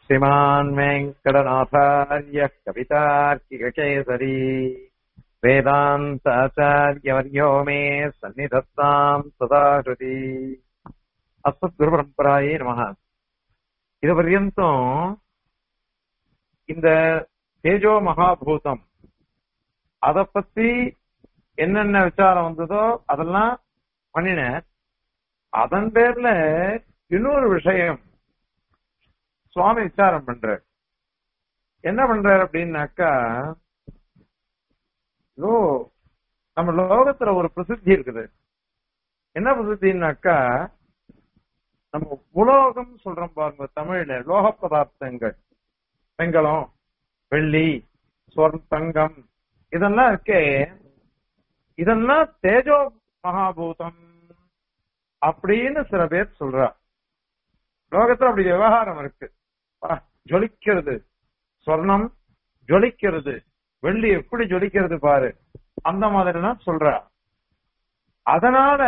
श्रीमान् वेङ्कटनाथार्यः कवितार्किककेसरी वेदान्ताचार्यवर्यो मे सन्निधत्ताम् सदा हृदि அஸ்மத்குருபரம்பராயே நமக இது பர்யந்தம் இந்த தேஜோ மகாபூதம் அத பத்தி என்னென்ன விசாரம் வந்ததோ அதெல்லாம் பண்ணினேன் அதன் பேர்ல இன்னொரு விஷயம் சுவாமி விசாரம் பண்றார் என்ன பண்றாரு அப்படின்னாக்கா ஓ நம்ம லோகத்துல ஒரு பிரசித்தி இருக்குது என்ன பிரசித்தின்னாக்கா நம்ம உலோகம் சொல்றோம் பாருங்க தமிழ்ல லோக பதார்த்தங்கள் வெங்கலம் வெள்ளி சொர்ண தங்கம் இதெல்லாம் இருக்கே இதெல்லாம் தேஜோ மகாபூதம் அப்படின்னு சில பேர் சொல்றா லோகத்துல அப்படி விவகாரம் இருக்கு ஜொலிக்கிறது சொர்ணம் ஜொலிக்கிறது வெள்ளி எப்படி ஜொலிக்கிறது பாரு அந்த மாதிரிலாம் சொல்றா அதனால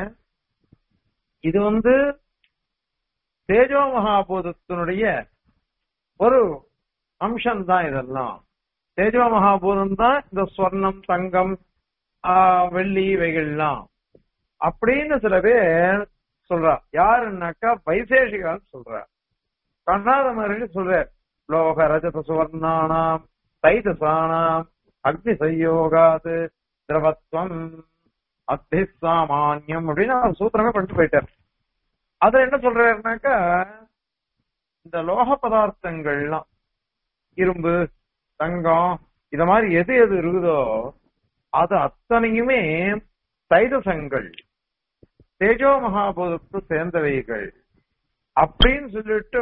இது வந்து தேஜோ மகாபூதத்தினுடைய ஒரு அம்சம் தான் இதெல்லாம் தேஜோ மகாபூதம் தான் இந்த ஸ்வர்ணம் தங்கம் வெள்ளி இவைகள்லாம் அப்படின்னு சில பேர் சொல்றா யாருன்னாக்கா வைசேஷிகான்னு சொல்றா கண்ணாத மாதிரி சொல்ற லோக ரஜத சுவர்ணானாம் தைதசானாம் அக்னி சயோகாது திரவத்வம் அத்தி சாமான்யம் அப்படின்னு அவர் சூத்திரமே பண்ணிட்டு போயிட்டார் அதுல என்ன சொல்றாருனாக்கா இந்த லோக பதார்த்தங்கள்லாம் இரும்பு தங்கம் இத மாதிரி எது எது இருக்குதோ அது அத்தனையுமே தைதசங்கள் தேஜோ மகாபூதத்தை சேர்ந்தவைகள் அப்படின்னு சொல்லிட்டு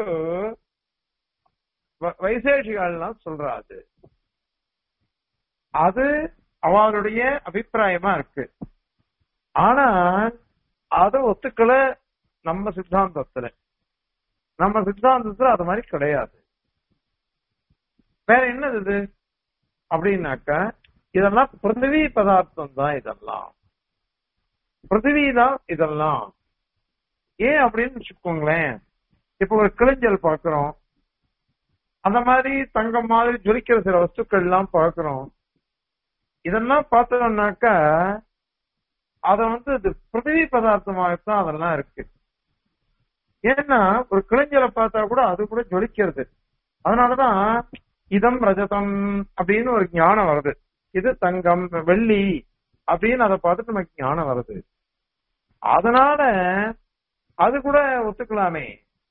வைசேஷிகள்லாம் சொல்றாது அது அவளுடைய அபிப்பிராயமா இருக்கு ஆனா அதை ஒத்துக்கல நம்ம சித்தாந்தத்துல நம்ம சித்தாந்தத்துல அது மாதிரி கிடையாது வேற என்னது இது அப்படின்னாக்கா இதெல்லாம் பிருத்திவி பதார்த்தம் தான் இதெல்லாம் பிருத்திவி தான் இதெல்லாம் ஏன் அப்படின்னு வச்சுக்கோங்களேன் இப்ப ஒரு கிளிஞ்சல் பாக்குறோம் அந்த மாதிரி தங்கம் மாதிரி ஜொலிக்கிற சில வஸ்துக்கள் எல்லாம் பாக்குறோம் இதெல்லாம் பார்த்தோம்னாக்கா அத வந்து இது பிருத்திவி பதார்த்தமாகத்தான் அதெல்லாம் இருக்கு ஏன்னா ஒரு கிளைஞ்சலை பார்த்தா கூட அது கூட ஜொலிக்கிறது அதனாலதான் இதம் ரஜதம் அப்படின்னு ஒரு ஞானம் வருது இது தங்கம் வெள்ளி அப்படின்னு அதை பார்த்துட்டு நமக்கு ஞானம் வருது அதனால அது கூட ஒத்துக்கலாமே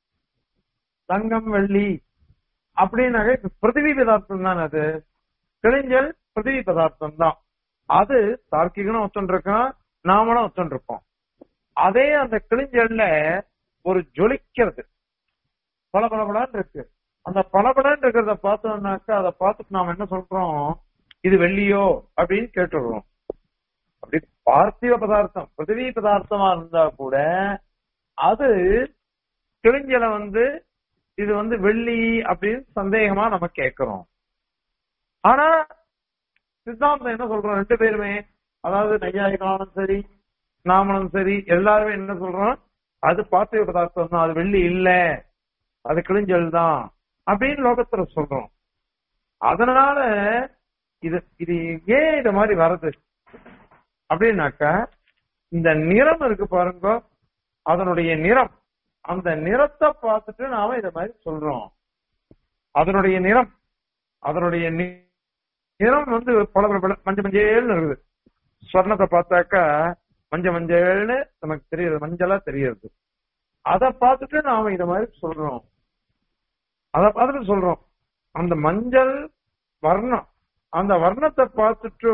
தங்கம் வெள்ளி அப்படின்னாக்க பிருத்திவி பதார்த்தம் தான் அது கிழிஞ்சல் பிருத்திவி பதார்த்தம் தான் அது தார்க்கிகனும் ஒத்துருக்கான் நாமளும் ஒத்துருப்போம் அதே அந்த கிழிஞ்சல்ல ஒரு ஜொலிக்கிறது பல பலபடான்னு இருக்கு அந்த பலபடான்னு இருக்கிறத பார்த்தோம்னாக்கா அதை பார்த்துட்டு நாம என்ன சொல்றோம் இது வெள்ளியோ அப்படின்னு கேட்டுடுறோம் அப்படி பார்த்திவ பதார்த்தம் பிருத்திவி பதார்த்தமா இருந்தா கூட அது கிழிஞ்சலை வந்து இது வந்து வெள்ளி அப்படின்னு சந்தேகமா நம்ம கேட்கிறோம் ஆனா சித்தாந்தம் என்ன சொல்றோம் ரெண்டு பேருமே அதாவது நையாயிகானும் சரி நாமளும் சரி எல்லாருமே என்ன சொல்றோம் அது பார்த்திவ பதார்த்தம் தான் அது வெள்ளி இல்ல அது கிழிஞ்சல் தான் அப்படின்னு லோகத்துல சொல்றோம் அதனால இது இது ஏன் இந்த மாதிரி வருது அப்படின்னாக்கா இந்த நிறம் இருக்கு பாருங்க அதனுடைய நிறம் அந்த நிறத்தை பார்த்துட்டு நாம இத மாதிரி சொல்றோம் அதனுடைய நிறம் அதனுடைய நிறம் வந்து பல மஞ்சள் மஞ்சள்னு இருக்குது ஸ்வர்ணத்தை பார்த்தாக்கா மஞ்சள் மஞ்சள்னு நமக்கு தெரியுது மஞ்சளா தெரியுது அதை பார்த்துட்டு நாம இத மாதிரி சொல்றோம் அதை பார்த்துட்டு சொல்றோம் அந்த மஞ்சள் வர்ணம் அந்த வர்ணத்தை பார்த்துட்டு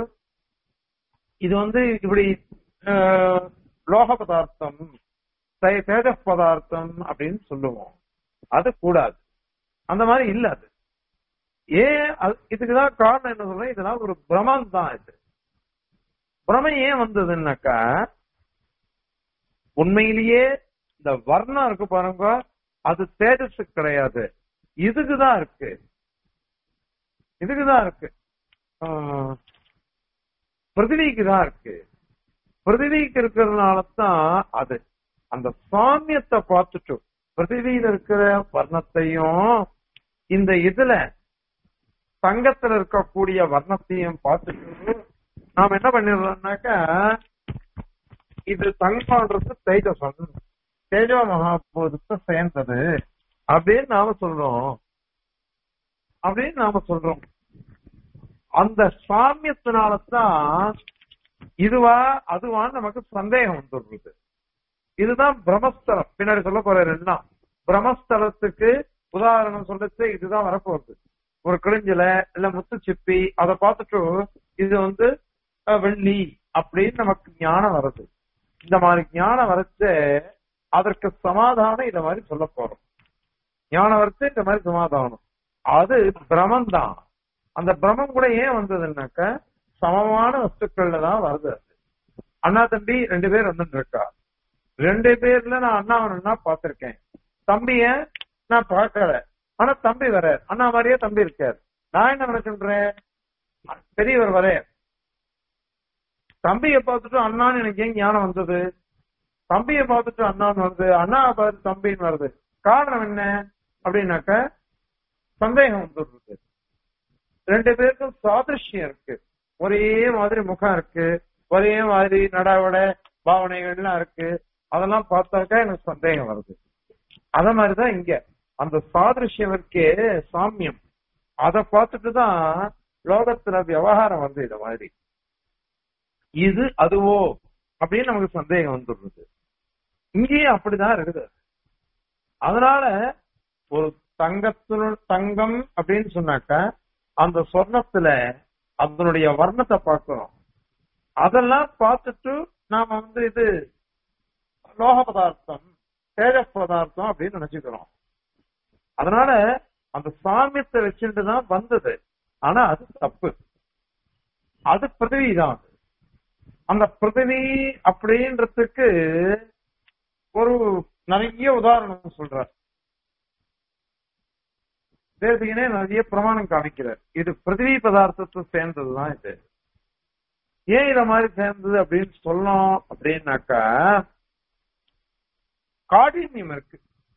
இது வந்து இப்படி லோக பதார்த்தம் தேஜ பதார்த்தம் அப்படின்னு சொல்லுவோம் அது கூடாது அந்த மாதிரி இல்ல அது ஏன் இதுக்குதான் காரணம் என்ன சொல்றேன் இதெல்லாம் ஒரு பிரமம் தான் இது பிரமை ஏன் வந்ததுன்னாக்கா உண்மையிலேயே இந்த வர்ணம் இருக்கு பாருங்க அது தேஜஸ் கிடையாது இதுக்குதான் இருக்கு இதுக்குதான் இருக்கு பிருத்திவிக்கு தான் இருக்கு பிருத்திவிக்கு இருக்கிறதுனால தான் அது அந்த சாமியத்தை பார்த்துட்டு பிருத்திவியில இருக்கிற வர்ணத்தையும் இந்த இதுல தங்கத்துல இருக்கக்கூடிய வர்ணத்தையும் பார்த்துட்டு நாம என்ன பண்ணிடுறோம்னாக்கா இது தங்கம்ன்றது தைஜசம் தேஜோ மகாபூதத்தை சேர்ந்தது அப்படின்னு நாம சொல்றோம் அப்படின்னு நாம சொல்றோம் அந்த சாமியத்தினாலதான் இதுவா அதுவான்னு நமக்கு சந்தேகம் வந்துடுறது இதுதான் பிரம்மஸ்தலம் பின்னாடி சொல்ல போற ரெண்டா பிரம்மஸ்தலத்துக்கு உதாரணம் சொல்லச்சு இதுதான் வரப்போகுது ஒரு கிழிஞ்சல இல்ல முத்து சிப்பி அதை பார்த்துட்டு இது வந்து அஹ், வெள்ளி அப்படின்னு நமக்கு ஞானம் வருது இந்த மாதிரி ஞானம் வரச்சு அதற்கு சமாதானம் இத மாதிரி சொல்ல போறோம் ஞானம் வரச்சு இந்த மாதிரி சமாதானம் அது பிரமம் தான் அந்த பிரமம் கூட ஏன் வந்ததுன்னாக்க சமமான வஸ்துக்கள்ல தான் வருது அது அண்ணா தம்பி ரெண்டு பேர் வந்துட்டு இருக்கா ரெண்டு பேர்ல நான் அண்ணாவனா பார்த்திருக்கேன் தம்பிய நான் பார்க்கல ஆனா தம்பி வர அண்ணா மாதிரியே தம்பி இருக்கார் நான் என்ன நினைச்சுன்றேன் பெரியவர் வர தம்பியை பார்த்துட்டு அண்ணான்னு எனக்கு ஏன் ஞானம் வந்தது தம்பியை பார்த்துட்டு அண்ணான்னு வருது அண்ணாவை பார்த்து தம்பின்னு வருது காரணம் என்ன அப்படின்னாக்க சந்தேகம் வந்துடுறது ரெண்டு பேருக்கும் சாதிருஷ்யம் இருக்கு ஒரே மாதிரி முகம் இருக்கு ஒரே மாதிரி நடவட பாவனைகள்லாம் இருக்கு அதெல்லாம் பார்த்தாக்கா எனக்கு சந்தேகம் வருது அத மாதிரிதான் இங்க அந்த சாதிருஷ்யம் இருக்கே சாமியம் அதை பார்த்துட்டு தான் லோகத்துல விவகாரம் வந்து இத மாதிரி இது அதுவோ அப்படின்னு நமக்கு சந்தேகம் வந்துடுறது இங்கேயும் அப்படிதான் இருக்குது அதனால ஒரு தங்கத்தினு தங்கம் அப்படின்னு சொன்னாக்கா அந்த சொர்ணத்துல அதனுடைய வர்ணத்தை பார்க்கிறோம் அதெல்லாம் பார்த்துட்டு நாம வந்து இது லோக பதார்த்தம் தேஜ பதார்த்தம் அப்படின்னு நினைச்சுக்கிறோம் அதனால அந்த சாமியத்தை வச்சுட்டு தான் வந்தது ஆனா அது தப்பு அது பிருத்திவி தான் அது. அந்த பிருத்திவி அப்படின்றதுக்கு ஒரு நிறைய உதாரணம் சொல்றார் தேசிகனே நிறைய பிரமாணம் காமிக்கிறார் இது பிருத்திவி பதார்த்தத்தை சேர்ந்ததுதான் இது ஏன் இத மாதிரி சேர்ந்தது அப்படின்னு சொல்லணும் அப்படின்னாக்கா காடின்யம் இருக்கு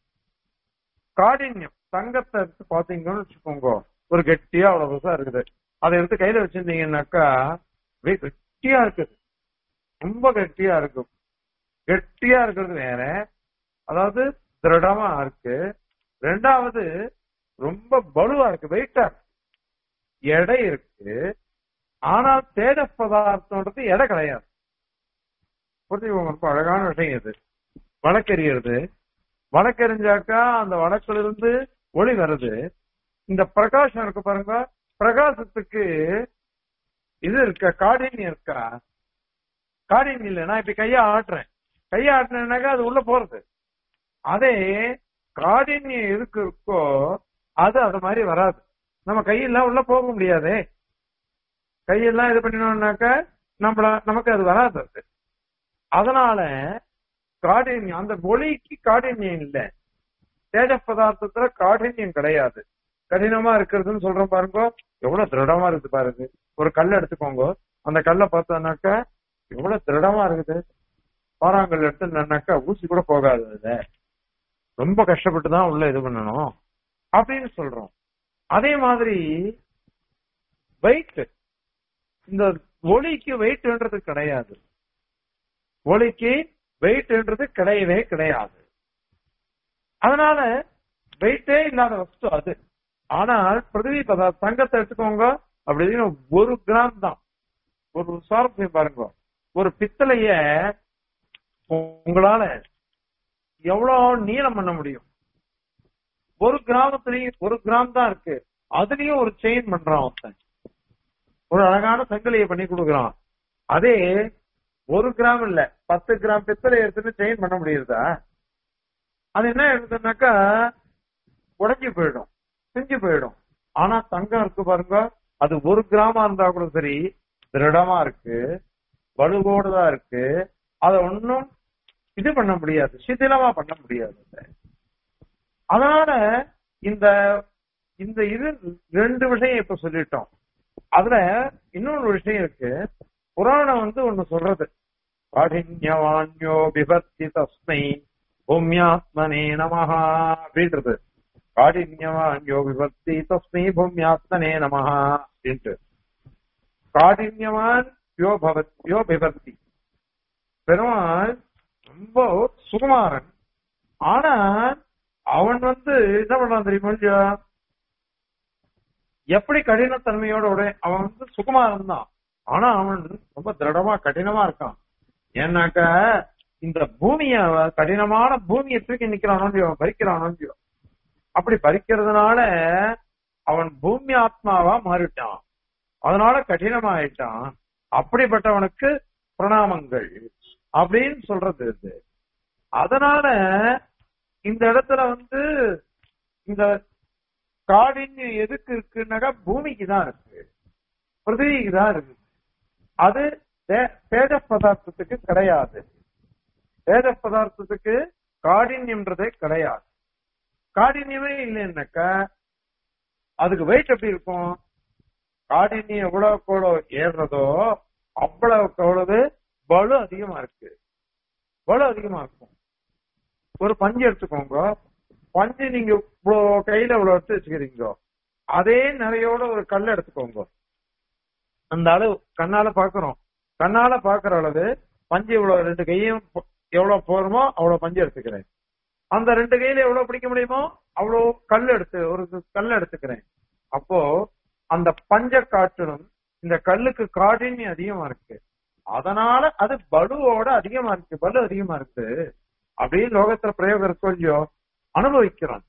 காடின்யம் தங்கத்தை எடுத்து பாத்தீங்கன்னு வச்சுக்கோங்க ஒரு கெட்டியா அவ்வளவு பெருசா இருக்குது அதை எடுத்து கையில வச்சிருந்தீங்கன்னாக்கா அப்படியே கெட்டியா இருக்குது ரொம்ப கெட்டியா இருக்கும் கெட்டியா இருக்கிறது வேற அதாவது திருடமா இருக்கு ரெண்டாவது ரொம்ப பலுவா இருக்கு வெயிட்டா இருக்கு எடை இருக்கு ஆனால் தேஜ பதார்த்தம்ன்றது எடை கிடையாது புரிஞ்சுக்கோங்க ரொம்ப அழகான விஷயம் இது வழக்கெறியறது வழக்கெறிஞ்சாக்கா அந்த வழக்குல இருந்து ஒளி வருது இந்த பிரகாசம் இருக்கு பாருங்க பிரகாசத்துக்கு இது இருக்கா காடினி இருக்கா காடினி இல்ல நான் இப்ப கைய ஆட்டுறேன் கைய ஆட்டினேன்னாக்கா அது உள்ள போறது அதே காடின்யம் எதுக்கு இருக்கோ அது அது மாதிரி வராது நம்ம கையெல்லாம் உள்ள போக முடியாதே கையெல்லாம் இது பண்ணினோம்னாக்க நம்மள நமக்கு அது வராது அது அதனால காடின்யம் அந்த ஒளிக்கு காடின்யம் இல்ல தேஜ பதார்த்தத்துல காடின்யம் கிடையாது கடினமா இருக்கிறதுன்னு சொல்றோம் பாருங்க எவ்வளவு திருடமா இருக்குது பாருங்க ஒரு கல் எடுத்துக்கோங்க அந்த கல்லை பார்த்தோம்னாக்க எவ்வளவு திருடமா இருக்குது பாறாங்கல் எடுத்துனாக்கா ஊசி கூட போகாது அதுல ரொம்ப கஷ்டப்பட்டு தான் உள்ள இது பண்ணணும் அப்படின்னு சொல்றோம் அதே மாதிரி வெயிட் இந்த ஒளிக்கு வெயிட்ன்றது கிடையாது ஒளிக்கு வெயிட்ன்றது கிடையவே கிடையாது அதனால வெயிட்டே இல்லாத வஸ்து அது ஆனால் பிருத்திவி பதார்த்தம் தங்கத்தை எடுத்துக்கோங்க அப்படின்னு ஒரு கிராம் தான் ஒரு சுவாரஸ்யம் பாருங்க ஒரு பித்தளைய உங்களால எவ்வளவு நீளம் பண்ண முடியும் ஒரு கிராமத்துலயும் ஒரு கிராம் தான் இருக்கு அதுலயும் ஒரு செயின் பண்றான் ஒருத்தன் ஒரு அழகான சங்கிலியை பண்ணி கொடுக்குறான் அதே ஒரு கிராம் இல்ல பத்து கிராம் பித்தளை எடுத்துட்டு செயின் பண்ண முடியுதா அது என்ன எடுத்துனாக்கா உடைஞ்சு போயிடும் செஞ்சு போயிடும் ஆனா தங்கம் இருக்கு பாருங்க அது ஒரு கிராமா இருந்தா கூட சரி திருடமா இருக்கு வலுவோடுதான் இருக்கு அத ஒன்னும் இது பண்ண முடியாது சிதிலமா பண்ண முடியாது அதனால இந்த இந்த இது ரெண்டு விஷயம் இப்ப சொல்லிட்டோம் அதுல இன்னொரு விஷயம் இருக்கு புராணம் வந்து ஒண்ணு சொல்றது காഠின்யவான்யோ விபத்தி தஸ்மை பூமியாத்மனே நமஹா அப்படின்றது காடின்யவான் யோ விபக்தி தஸ்மை பூமியாத்மனே நமஹா அப்படின்ட்டு காடின்யவான் யோ பவத் யோ விபக்தி பெருமாள் ரொம்ப சுகுமாரன் ஆனா அவன் வந்து என்ன பண்றான் தெரியுமா இல்லையா எப்படி கடினத்தன்மையோட உடைய அவன் வந்து சுகுமாரன் தான் ஆனா அவன் ரொம்ப திருடமா கடினமா இருக்கான் ஏன்னாக்க இந்த பூமிய கடினமான பூமியை தூக்கி நிக்கிறானோ இல்லையோ பறிக்கிறானோ இல்லையோ அப்படி பறிக்கிறதுனால அவன் பூமி ஆத்மாவா மாறிட்டான் அதனால கடினமாயிட்டான் அப்படிப்பட்டவனுக்கு பிரணாமங்கள் அப்படின்னு சொல்றது இது அதனால இந்த இடத்துல வந்து இந்த காடின்யம் எதுக்கு இருக்குன்னாக்கா பூமிக்கு தான் இருக்கு பிருத்திவிக்கு தான் இருக்கு அது தே- தேஜ பதார்த்தத்துக்கு கிடையாது தேஜ பதார்த்தத்துக்கு காடின்யம்ன்றதே கிடையாது காடின்யமே இல்லைன்னாக்கா அதுக்கு வெயிட் எப்படி இருக்கும் காடின்யம் எவ்வளவுக்கு எவ்வளவு ஏறுறதோ அவ்வளவுக்கு அவ்வளவு பலு அதிகமா இருக்கு பலு அதிகமா இருக்கும் ஒரு பஞ்சு எடுத்துக்கோங்க பஞ்சு நீங்க இவ்வளவு கையில இவ்வளவு எடுத்து வச்சுக்கிறீங்க அதே நிறையோட ஒரு கல் எடுத்துக்கோங்க அந்த அளவு கண்ணால பாக்குறோம் கண்ணால பாக்குற அளவு பஞ்சு இவ்வளவு ரெண்டு கையும் பொ- எவ்வளவு போறோமோ அவ்வளவு பஞ்சு எடுத்துக்கிறேன் அந்த ரெண்டு கையில எவ்வளவு பிடிக்க முடியுமோ அவ்வளவு கல் எடுத்து ஒரு கல் எடுத்துக்கிறேன் அப்போ அந்த பஞ்ச காட்டிலும் இந்த கல்லுக்கு காடின்யம் அதிகமா இருக்கு அதனால அது பலுவோட அதிகமா இருக்கு பலு அதிகமா இருக்கு அப்படின்னு லோகத்துல பிரயோகம் இருக்கோ இல்லையோ அனுபவிக்கிறோம்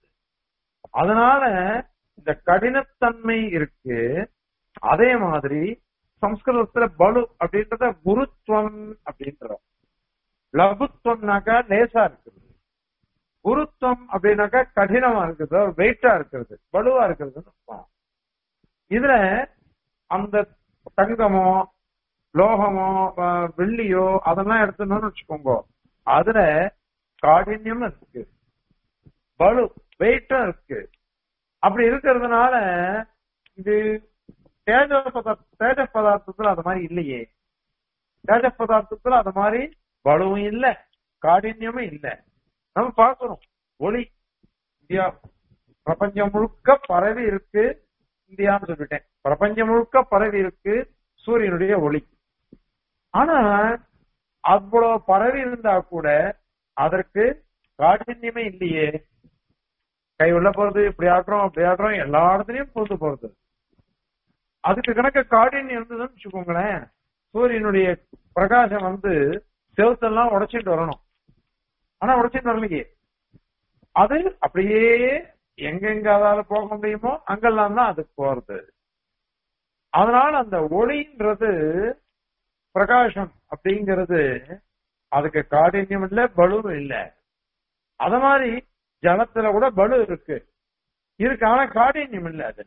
அதனால இந்த கடினத்தன்மை இருக்கு அதே மாதிரி சம்ஸ்கிருதத்துல பலு அப்படின்றத குருத்துவம் அப்படின்றோம் லகுத்துவம்னாக்கா லேசா இருக்குது குருத்துவம் அப்படின்னாக்கா கடினமா இருக்குது வெயிட்டா இருக்கிறது பலுவா இருக்கிறதுன்னு அர்த்தம். இதுல அந்த தங்கமோ லோகமோ அஹ், வெள்ளியோ அதெல்லாம் எடுத்துனோம்னு வச்சுக்கோங்க அதுல காடின்யம் இருக்கு பலு வெயிட்டும் இருக்கு அப்படி இருக்கிறதுனால இது தேஜ பதார்த்த தேஜ பதார்த்தத்துல அது மாதிரி இல்லையே தேஜ பதார்த்தத்துல அது மாதிரி பலுவும் இல்ல காடின்யமும் இல்ல நம்ம பார்க்கிறோம் ஒளி இந்தியா பிரபஞ்சம் முழுக்க பரவி இருக்கு இந்தியான்னு சொல்லிட்டேன் பிரபஞ்சம் முழுக்க பரவி இருக்கு சூரியனுடைய ஒளி ஆனா அவ்வளவு பரவி இருந்தா கூட அதற்கு காഠின்யமே இல்லையே கை உள்ள போறது இப்படி ஆடுறோம் அப்படி ஆடுறோம் எல்லா இடத்துலயும் பொறுத்து போறது அதுக்கு கணக்க காடின்யம் இருந்ததுன்னு வச்சுக்கோங்களேன் சூரியனுடைய பிரகாசம் வந்து செவத்தெல்லாம் உடைச்சிட்டு வரணும் ஆனா உடைச்சிட்டு வரலையே அது அப்படியே எங்கெங்க அதால போக முடியுமோ அங்கெல்லாம் தான் அதுக்கு போறது அதனால அந்த ஒளின்றது பிரகாசம் அப்படிங்கிறது அதுக்கு காடின்யம் இல்ல பலுவும் இல்ல அத மாதிரி ஜலத்துல கூட பலு இருக்கு இருக்கு ஆனா காடின்யம் இல்ல அதுல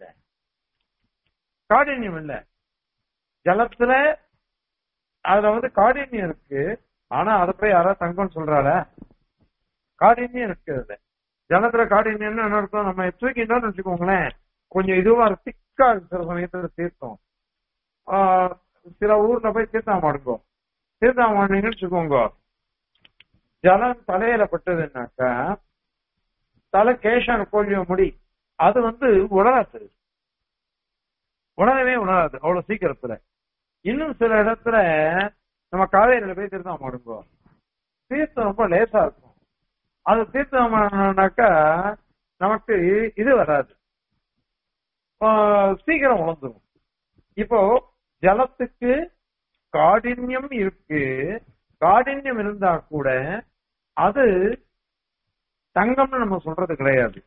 காடின்யம் இல்ல ஜலத்துல அதுல வந்து காடின்யம் இருக்கு ஆனா அதை போய் யாராவது தங்கம்னு சொல்றாள காடின்யம் இருக்கு அதுல ஜலத்துல காடின்யம்னு என்ன அர்த்தம் நம்ம தூக்கிட்டோம்னு வச்சுக்கோங்களேன் கொஞ்சம் இதுவா திக்கா இருக்கு சில சமயத்துல தீர்த்தம் ஆஹ் சில ஊர்ல போய் தீர்த்தம் மாடுங்கோ தீர்த்தம் மாடுனீங்கன்னு வச்சுக்கோங்க ஜலம் தலையில பட்டதுன்னாக்கா தலை கேஷம் கோழியோ முடி அது வந்து உணராது உணரவே உணராது அவ்வளவு சீக்கிரத்துல இன்னும் சில இடத்துல நம்ம காவேரியில போய் தீர்த்தம் மாடுங்கோ தீர்த்தம் ரொம்ப லேசா இருக்கும் அது தீர்த்தம் மாடினாக்கா நமக்கு இது வராது ஆஹ் சீக்கிரம் உணர்ந்துடும் இப்போ ஜலத்துக்கு காடின்யம் இருக்கு காடின்யம் இருந்தா கூட அது தங்கம்னு நம்ம சொல்றது கிடையாது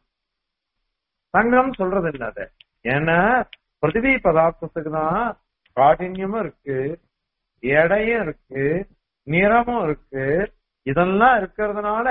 தங்கம் சொல்றது இல்ல அத ஏன்னா பிருத்திவி பதார்த்தத்துக்கு தான் காடின்யமும் இருக்கு எடையும் இருக்கு நிறமும் இருக்கு இதெல்லாம் இருக்கிறதுனால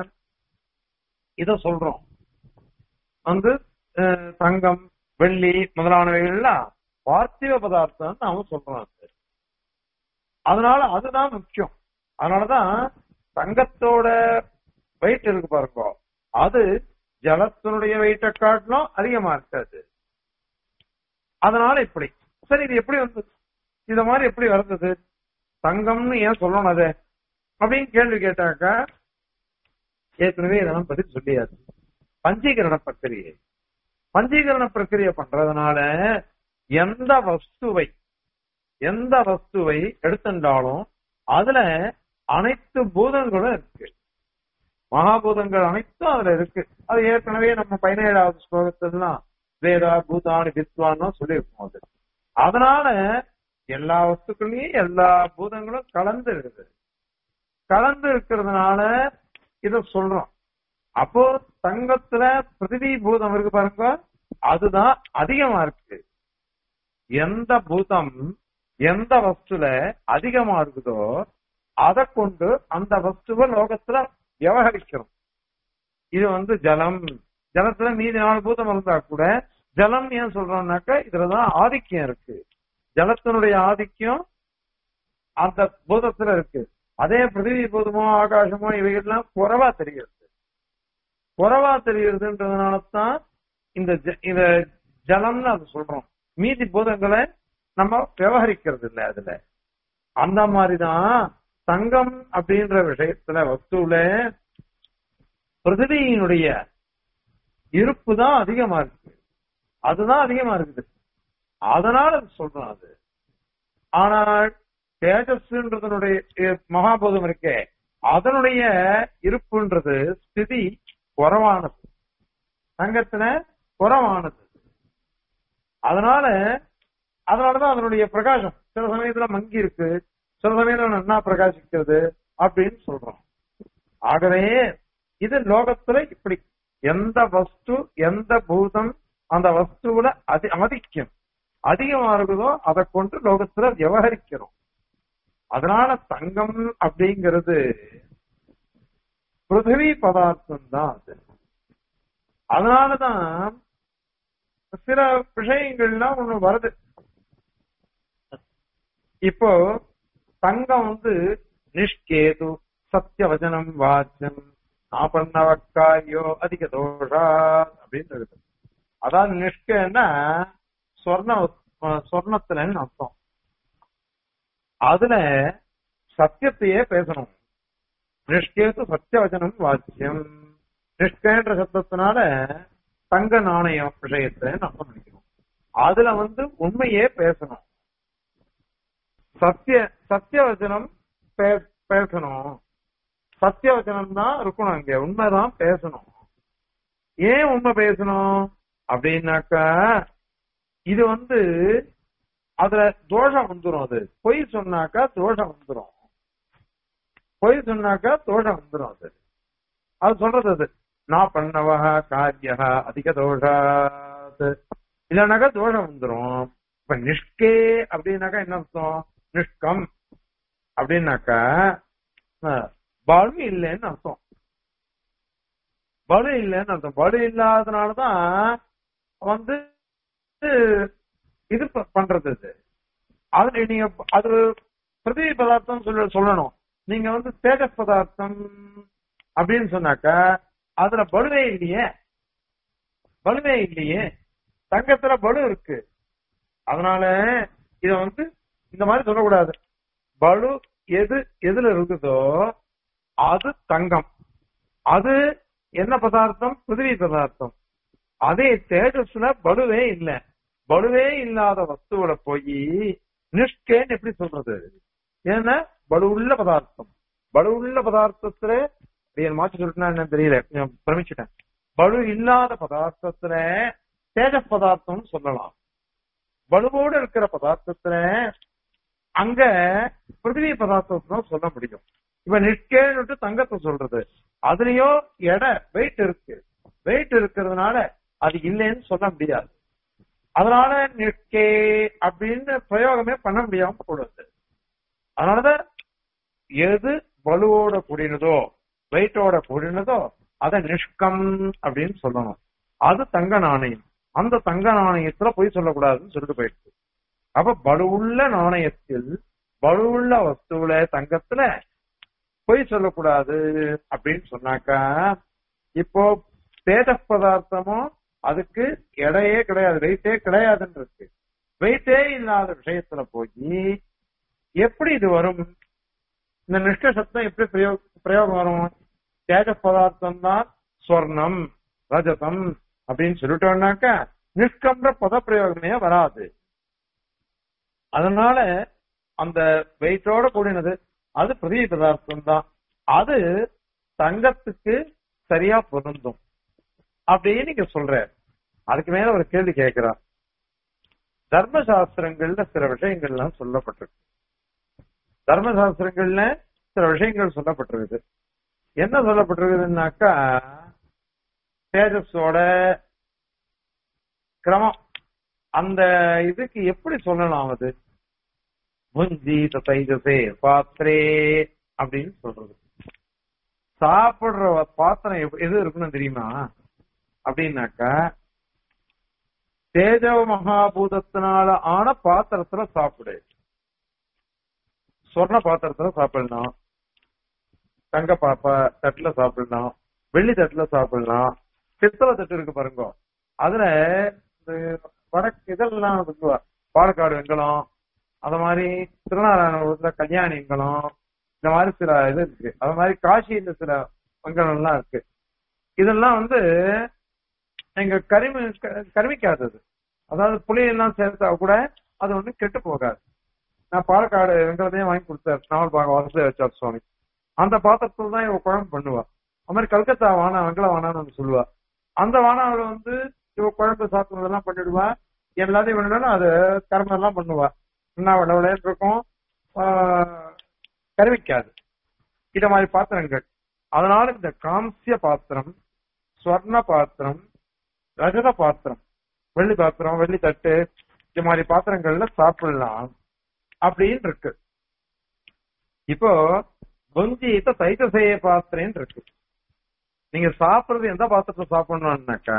இத சொல்றோம் வந்து அஹ், தங்கம் வெள்ளி முதலானவைகள்லாம் பார்த்திவ பதார்த்தம் நாம சொல்றோம் அது. அதனால அதுதான் முக்கியம் அதனாலதான் தங்கத்தோட வெயிட் இருக்கு பாருங்க அது ஜலத்தினுடைய வெயிட்டை காட்டிலும் அதிகமா இருக்காது அதனால இப்படி சரி இது எப்படி வந்தது இத மாதிரி எப்படி வந்தது தங்கம்னு ஏன் சொல்லணும் அது அப்படின்னு கேள்வி கேட்டாக்கா ஏற்கனவே இதெல்லாம் பதில் சொல்லியாச்சு பஞ்சீகரண பிரக்கிரியை பஞ்சீகரண பிரக்கிரியை பண்றதுனால எந்த வஸ்துவை எந்த வஸ்துவை எடுத்துட்டாலும் அதுல அனைத்து பூதங்களும் இருக்கு மகாபூதங்கள் அனைத்தும் அதுல இருக்கு அது ஏற்கனவே நம்ம பதினேழாவது ஸ்லோகத்திலாம் வேதா பூதானி வித்வான்னு சொல்லியிருக்கோம் அது அதனால எல்லா வஸ்துக்களையும் எல்லா பூதங்களும் கலந்து இருக்குது கலந்து இருக்கிறதுனால இத சொல்றோம் அப்போ தங்கத்துல பிருத்திவி பூதம் இருக்கு பாருங்க அதுதான் அதிகமா இருக்கு எந்த பூதம் எந்த வஸ்துல அதிகமா இருக்குதோ அதை கொண்டு அந்த வஸ்துவ லோகத்துல விவகரிக்கிறோம் இது வந்து ஜலம் ஜலத்துல மீதி நாலு பூதம் இருந்தா கூட ஜலம் ஏன் சொல்றோம்னாக்க இதுலதான் ஆதிக்கம் இருக்கு ஜலத்தினுடைய ஆதிக்கம் அந்த பூதத்துல இருக்கு அதே பிருத்திவி பூதமோ ஆகாசமோ இவைகள்லாம் குறைவா தெரிகிறது குறைவா தெரிகிறதுன்றதுனால தான் இந்த ஜ- இந்த ஜலம்னு அது சொல்றோம் மீதி பூதங்களை நம்ம விவகரிக்கிறது இல்லை அதுல அந்த மாதிரிதான் தங்கம் அப்படின்ற விஷயத்துல வஸ்துல பிருத்திவியினுடைய இருப்பு தான் அதிகமா இருக்கு அதுதான் அதிகமா இருக்குது அதனால அது சொல்றோம் அது ஆனால் தேஜஸ்ன்றதனுடைய அஹ், மகாபூதம் இருக்கே அதனுடைய இருப்புன்றது ஸ்திதி குறைவானது தங்கத்துல குறைவானது அதனால அதனாலதான் அதனுடைய பிரகாசம் சில சமயத்துல மங்கி இருக்கு சில சமயத்துல நன்னா பிரகாசிக்கிறது அப்படின்னு சொல்றோம் ஆகவே இது லோகத்துல இப்படி எந்த வஸ்து எந்த பூதம் அந்த வஸ்துவில அதி ஆதிக்கம் அதிகமா இருக்குதோ அதை கொண்டு லோகத்துல விவகரிக்கிறோம் அதனால தங்கம் அப்படிங்கிறது பிருத்திவி பதார்த்தம் தான் அது அதனாலதான் சில விஷயங்கள்லாம் ஒண்ணு வருது இப்போ தங்கம் வந்து நிஷ்கேது சத்தியவச்சனம் வாச்சியம் ஆபண்ணவக்காரியோ அதிக தோஷா அப்படின்னு இருக்கு அதாவது நிஷ்கன்னா சொர்ண சொர்ணத்துலன்னு அர்த்தம் அதுல சத்தியத்தையே பேசணும் நிஷ்கேது சத்தியவச்சனம் வாச்சியம் நிஷ்கன்ற சப்தத்தினால தங்க நாணயம் விஷயத்தை அர்த்தம் பண்ணிக்கணும் அதுல வந்து உண்மையே பேசணும் சத்திய சத்தியவச்சனம் பே- பேசணும் சத்தியவச்சனம் தான் இருக்கணும் அங்க உண்மைதான் பேசணும் ஏன் உண்மை பேசணும் அப்படின்னாக்கா இது வந்து அதுல தோஷம் வந்துரும் அது பொய் சொன்னாக்கா தோஷம் வந்துரும் பொய் சொன்னாக்கா தோஷம் வந்துரும் அது அது சொல்றது அது நான் பண்ணவா காரியா அதிக தோஷாத் இல்லைனாக்கா தோஷம் வந்துரும் இப்ப நிஷ்கே அப்படின்னாக்கா என்ன அர்த்தம் நிஷ்கம் அப்படின்னாக்கா அஹ், பலு இல்லைன்னு அர்த்தம் பலு இல்லைன்னு அர்த்தம் பலு இல்லாதனாலதான் வந்து இது ப- பண்றது இது அது நீங்க அது பிரதிவி பதார்த்தம் சொல்ல சொல்லணும் நீங்க வந்து தேஜஸ் பதார்த்தம் அப்படின்னு சொன்னாக்கா அதுல பலுவே இல்லையே பலுவே இல்லையே தங்கத்துல பலு இருக்கு அதனால இத வந்து இந்த மாதிரி சொல்லக்கூடாது பலு எது எதுல இருக்குதோ அது தங்கம் அது என்ன பதார்த்தம் பிருத்திவி பதார்த்தம் அதே தேஜஸ்ல பலுவே இல்ல பலுவே இல்லாத வஸ்துவில போய் நிஷ்கேன்னு எப்படி சொல்றது ஏன்னா பலு உள்ள பதார்த்தம் பலு உள்ள பதார்த்தத்துல இது என் மாற்றி சொல்லிட்டுனா என்னன்னு தெரியல கொஞ்சம் பிரமிச்சுட்டேன் பலு இல்லாத பதார்த்தத்துல தேஜஸ் பதார்த்தம்னு சொல்லலாம் பலுவோடு இருக்கிற பதார்த்தத்துல அங்க பிருத்திவி பதார்த்தத்தை தான் சொல்ல முடியும் இப்ப நிற்கேன்னு தங்கத்தை சொல்றது அதுலயும் எடை வெயிட் இருக்கு வெயிட் இருக்கிறதுனால அது இல்லைன்னு சொல்ல முடியாது அதனால நிற்கே அப்படின்னு பிரயோகமே பண்ண முடியாம போடுது அதனாலதான் எது பலுவோட கூடினதோ வெயிட்டோட கூடினதோ அதை நிஷ்கம் அப்படின்னு சொல்லணும் அது தங்க நாணயம் அந்த தங்க நாணயத்துல போய் சொல்லக்கூடாதுன்னு சொல்லிட்டு போயிடுச்சு அப்ப பலுவுள்ள நாணயத்தில் பலுவுள்ள வஸ்துவில தங்கத்துல பொய் சொல்லக்கூடாது அப்படின்னு சொன்னாக்கா இப்போ தேஜ பதார்த்தமும் அதுக்கு எடையே கிடையாது வெயிட்டே கிடையாதுன்னு இருக்கு வெயிட்டே இல்லாத விஷயத்துல போய் எப்படி இது வரும் இந்த நிஷ்ட சப்தம் எப்படி பிரயோக பிரயோகம் வரும் தேஜ பதார்த்தம் தான் ஸ்வர்ணம் ரஜதம் அப்படின்னு சொல்லிட்டோம்னாக்கா நிஷ்கம்ன்ற பதப்பிரயோகமே வராது அதனால அந்த வெயிட்டோட கூடினது அது பிரதி பதார்த்தம் தான் அது தங்கத்துக்கு சரியா பொருந்தும் அப்படின்னு நீங்க சொல்ற அதுக்கு மேல ஒரு கேள்வி கேட்கிறார் தர்மசாஸ்திரங்கள்ல சில விஷயங்கள்லாம் சொல்லப்பட்டிருக்கு தர்மசாஸ்திரங்கள்ல சில விஷயங்கள் சொல்லப்பட்டிருக்குது என்ன சொல்லப்பட்டிருக்குதுன்னாக்கா தேஜஸோட கிரமம் அந்த இதுக்கு எப்படி சொல்லலாம் அது புஞ்சி தைஜசே பாத்திரே அப்படின்னு சொல்றது சாப்பிடுற பாத்திரம் எப்ப- எது இருக்குன்னு தெரியுமா அப்படின்னாக்கா தேஜவ மகாபூதத்தினால ஆன பாத்திரத்துல சாப்பிடு சொர்ண பாத்திரத்துல சாப்பிடலாம் தங்க பாப்பா தட்டுல சாப்பிடலாம் வெள்ளி தட்டுல சாப்பிடலாம் பித்தளை தட்டு இருக்கு பாருங்க அதுல இந்த வடக்கு இதெல்லாம் இருக்குவா பாலக்காடு வெங்கலம் அது மாதிரி திருநாராயணபுரத்துல கல்யாணி வெங்கலம் இந்த மாதிரி சில இது இருக்கு அது மாதிரி காசியில சில வெங்கலம் எல்லாம் இருக்கு இதெல்லாம் வந்து எங்க கரிமி க- கரிமிக்காதது அதாவது புளியெல்லாம் சேர்த்தா கூட அது ஒண்ணு கெட்டு போகாது நான் பாலக்காடு வெங்கலத்தையும் வாங்கி கொடுத்தாரு நாவல் பாக வசதி வச்சார் சுவாமி அந்த பாத்திரத்துல தான் இவ குழம்பு பண்ணுவா அது மாதிரி கல்கத்தா வானா வெங்கல வானான்னு வந்து சொல்லுவா அந்த வானாவில வந்து இவ குழம்பு சாப்பிடுறதெல்லாம் பண்ணிடுவா எல்லாத்தையும் பண்ணிடுவா அது கர்மம் எல்லாம் பண்ணுவா என்ன விட விளையாட்டு இருக்கும் ஆஹ், கருவிக்காது இத மாதிரி பாத்திரங்கள் அதனால இந்த காம்சிய பாத்திரம் ஸ்வர்ண பாத்திரம் ரஜத பாத்திரம் வெள்ளி பாத்திரம் வெள்ளி தட்டு இந்த மாதிரி பாத்திரங்கள்ல சாப்பிடலாம் அப்படின்னு இருக்கு இப்போ புஞ்சித்த தைத்தசேய பாத்திரன்னு இருக்கு நீங்க சாப்பிடுறது எந்த பாத்திரத்தை சாப்பிடணும்னாக்கா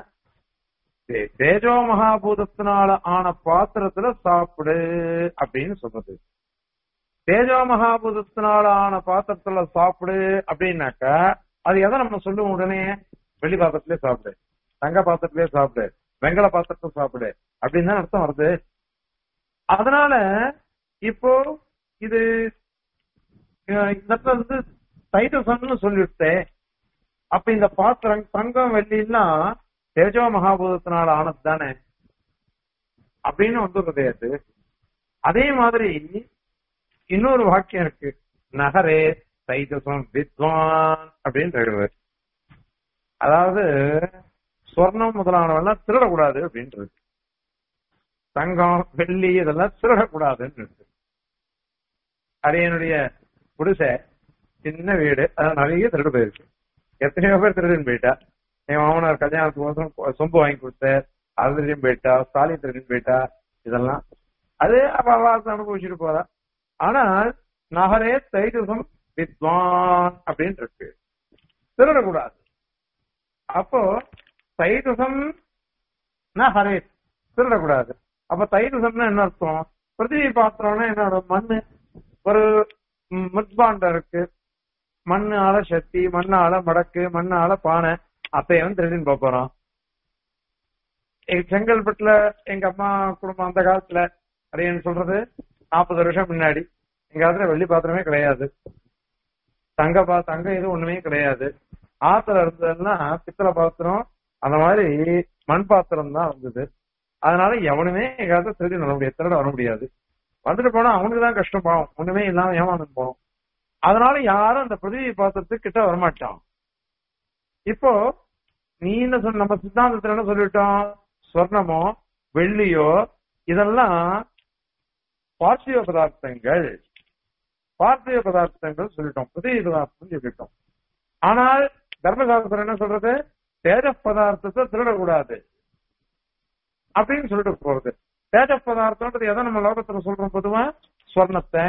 தே- தேஜோ மகாபூதத்தினால ஆன பாத்திரத்துல சாப்பிடு அப்படின்னு சொல்றது தேஜோ மகாபூதத்தினால ஆன பாத்திரத்துல சாப்பிடு அப்படின்னாக்கா அது எதை நம்ம சொல்லுவோம் உடனே வெள்ளி பாத்திரத்திலே சாப்பிடு தங்க பாத்திரத்திலே சாப்பிடு வெங்கல பாத்திரத்தை சாப்பிடு அப்படின்னு தான் அர்த்தம் வருது அதனால இப்போ இது அஹ் இந்த இடத்துல வந்து தைத்தசம்னு சொல்லிவிட்டேன் அப்ப இந்த பாத்திரம் தங்கம் வெள்ளிலாம் தேஜோ மகாபூதத்தினால ஆனது தானே அப்படின்னு வந்துடுறது அது அதே மாதிரி இன்னொரு வாக்கியம் இருக்கு நகரே தைஜசம் வித்வான் அப்படின்னு எழுது அதாவது சொர்ணம் முதலானவெல்லாம் திருடக்கூடாது அப்படின்றது தங்கம் வெள்ளி இதெல்லாம் திருடக்கூடாதுன்னு இருக்கு அது என்னுடைய குடிசை சின்ன வீடு அது நிறைய திருடு போயிருக்கு எத்தனையோ பேர் திருடுன்னு போயிட்டா என் மாமனார் கல்யாணத்துக்கு வந்து சொம்பு வாங்கி கொடுத்தார் அது திருடின்னு போயிட்டா சாலி திருடின்னு போயிட்டா இதெல்லாம் அது அவ அவாசம் அனுபவிச்சுட்டு போறா ஆனால் நகரே தைஜசம் வித்வான் அப்படின்னு இருக்கு திருடக்கூடாது அப்போ தைஜசம் ஹரே திருடக்கூடாது அப்ப தைஜசம்னா என்ன அர்த்தம் பிருத்திவி பாத்திரம்னா என்னோட மண்ணு ஒரு ம், முட்பாண்டம் இருக்கு மண்ணால சக்தி மண்ணால மடக்கு மண்ணால பானை அப்பய வந்து திருடின்னு போப் போறோம் எங்க செங்கல்பட்டுல எங்க அம்மா குடும்பம் அந்த காலத்துல அப்படின்னு சொல்றது நாற்பது வருஷம் முன்னாடி எங்க காலத்துல வெள்ளி பாத்திரமே கிடையாது தங்க பா தங்க இது ஒண்ணுமே கிடையாது ஆத்துல இருந்ததுன்னா பித்தளை பாத்திரம் அந்த மாதிரி மண் பாத்திரம் தான் இருந்தது அதனால எவனுமே எங்க காலத்துல திருடி வர முடியாது திருட வர முடியாது வந்துட்டு போனா அவனுக்கு தான் கஷ்டம் பாவம் ஒண்ணுமே இல்லாம ஏமாந்து போனோம் அதனால யாரும் அந்த பிரதிவி பாத்திரத்துக்கு கிட்ட வரமாட்டான் இப்போ நீ என்ன சொன்ன நம்ம சித்தாந்தத்துல என்ன சொல்லிட்டோம் சொர்ணமோ வெள்ளியோ இதெல்லாம் பார்த்திவ பதார்த்தங்கள் பார்த்திவ பதார்த்தங்கள் சொல்லிட்டோம் புதிய பதார்த்தம் சொல்லிட்டோம் ஆனால் தர்மசாஸ்திரம் என்ன சொல்றது தேஜ பதார்த்தத்தை திருடக்கூடாது அப்படின்னு சொல்லிட்டு போறது தேஜ பதார்த்தம்ன்றது எதை நம்ம லோகத்துல சொல்றோம் பொதுவா ஸ்வர்ணத்தை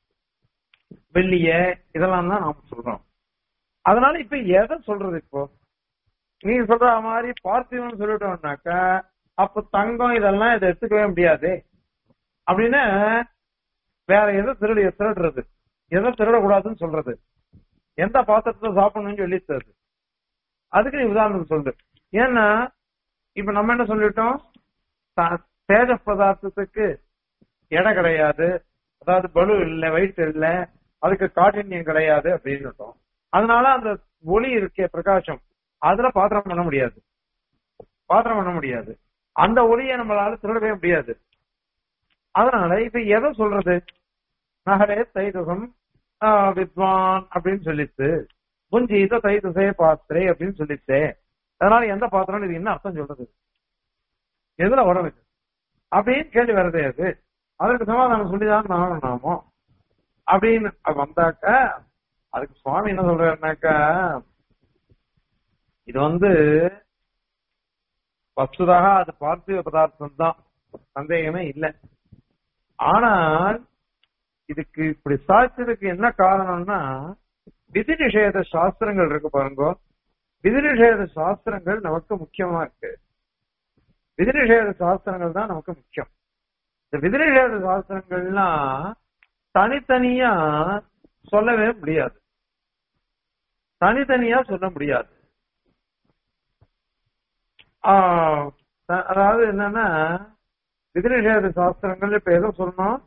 வெள்ளிய இதெல்லாம் தான் நாம சொல்றோம் அதனால இப்ப எதை சொல்றது இப்போ நீ சொல்ற மாதிரி பார்த்திவம் சொல்லிட்டோம்னாக்கா அப்ப தங்கம் இதெல்லாம் இதை எடுத்துக்கவே முடியாது அப்படின்னா வேற எதை திருடி திருடுறது எதை திருடக்கூடாதுன்னு சொல்றது எந்த பாத்திரத்தை சாப்பிடணும்னு சொல்லி தருது அதுக்கு நீ உதாரணத்துக்கு சொல்லு ஏன்னா இப்ப நம்ம என்ன சொல்லிட்டோம் த- தேஜ பதார்த்தத்துக்கு எடை கிடையாது அதாவது பலு இல்ல வெயிட் இல்ல அதுக்கு காഠின்யம் கிடையாது அப்படின்னுட்டோம் அதனால அந்த ஒளி இருக்கே பிரகாசம் அதுல பாத்திரம் பண்ண முடியாது பாத்திரம் பண்ண முடியாது அந்த ஒளியை நம்மளால திருடவே முடியாது அதனால இப்ப எதை சொல்றது நகரே தைதகம் வித்வான் அப்படின்னு சொல்லிச்சு புஞ்சீத தைதசே பாத்திரே அப்படின்னு சொல்லிச்சு அதனால எந்த பாத்திரம் இது என்ன அர்த்தம் சொல்றது எதுல வரும் இது அப்படின்னு கேள்வி வருதே அது அதற்கு சமாதானம் சொல்லிதான் நானும் நாமோ அப்படின்னு வந்தாக்க அதுக்கு சுவாமி என்ன சொல்றாருனாக்கா இது வந்து வஸ்துதாக அது பார்த்திவ பதார்த்தம் தான் சந்தேகமே இல்லை ஆனால் இதுக்கு இப்படி சாட்சியதுக்கு என்ன காரணம்னா விதி நிஷேத சாஸ்திரங்கள் இருக்கு பாருங்க விதி நிஷேத சாஸ்திரங்கள் நமக்கு முக்கியமா இருக்கு விதி நிஷேத சாஸ்திரங்கள் தான் நமக்கு முக்கியம் இந்த விதி நிஷேத சாஸ்திரங்கள்லாம் தனித்தனியா சொல்லவே முடியாது தனித்தனியா சொல்ல முடியாது அதாவது என்னன்னா விதிநிஷேத சாஸ்திரங்கள் இப்ப எதை சொல்லணும்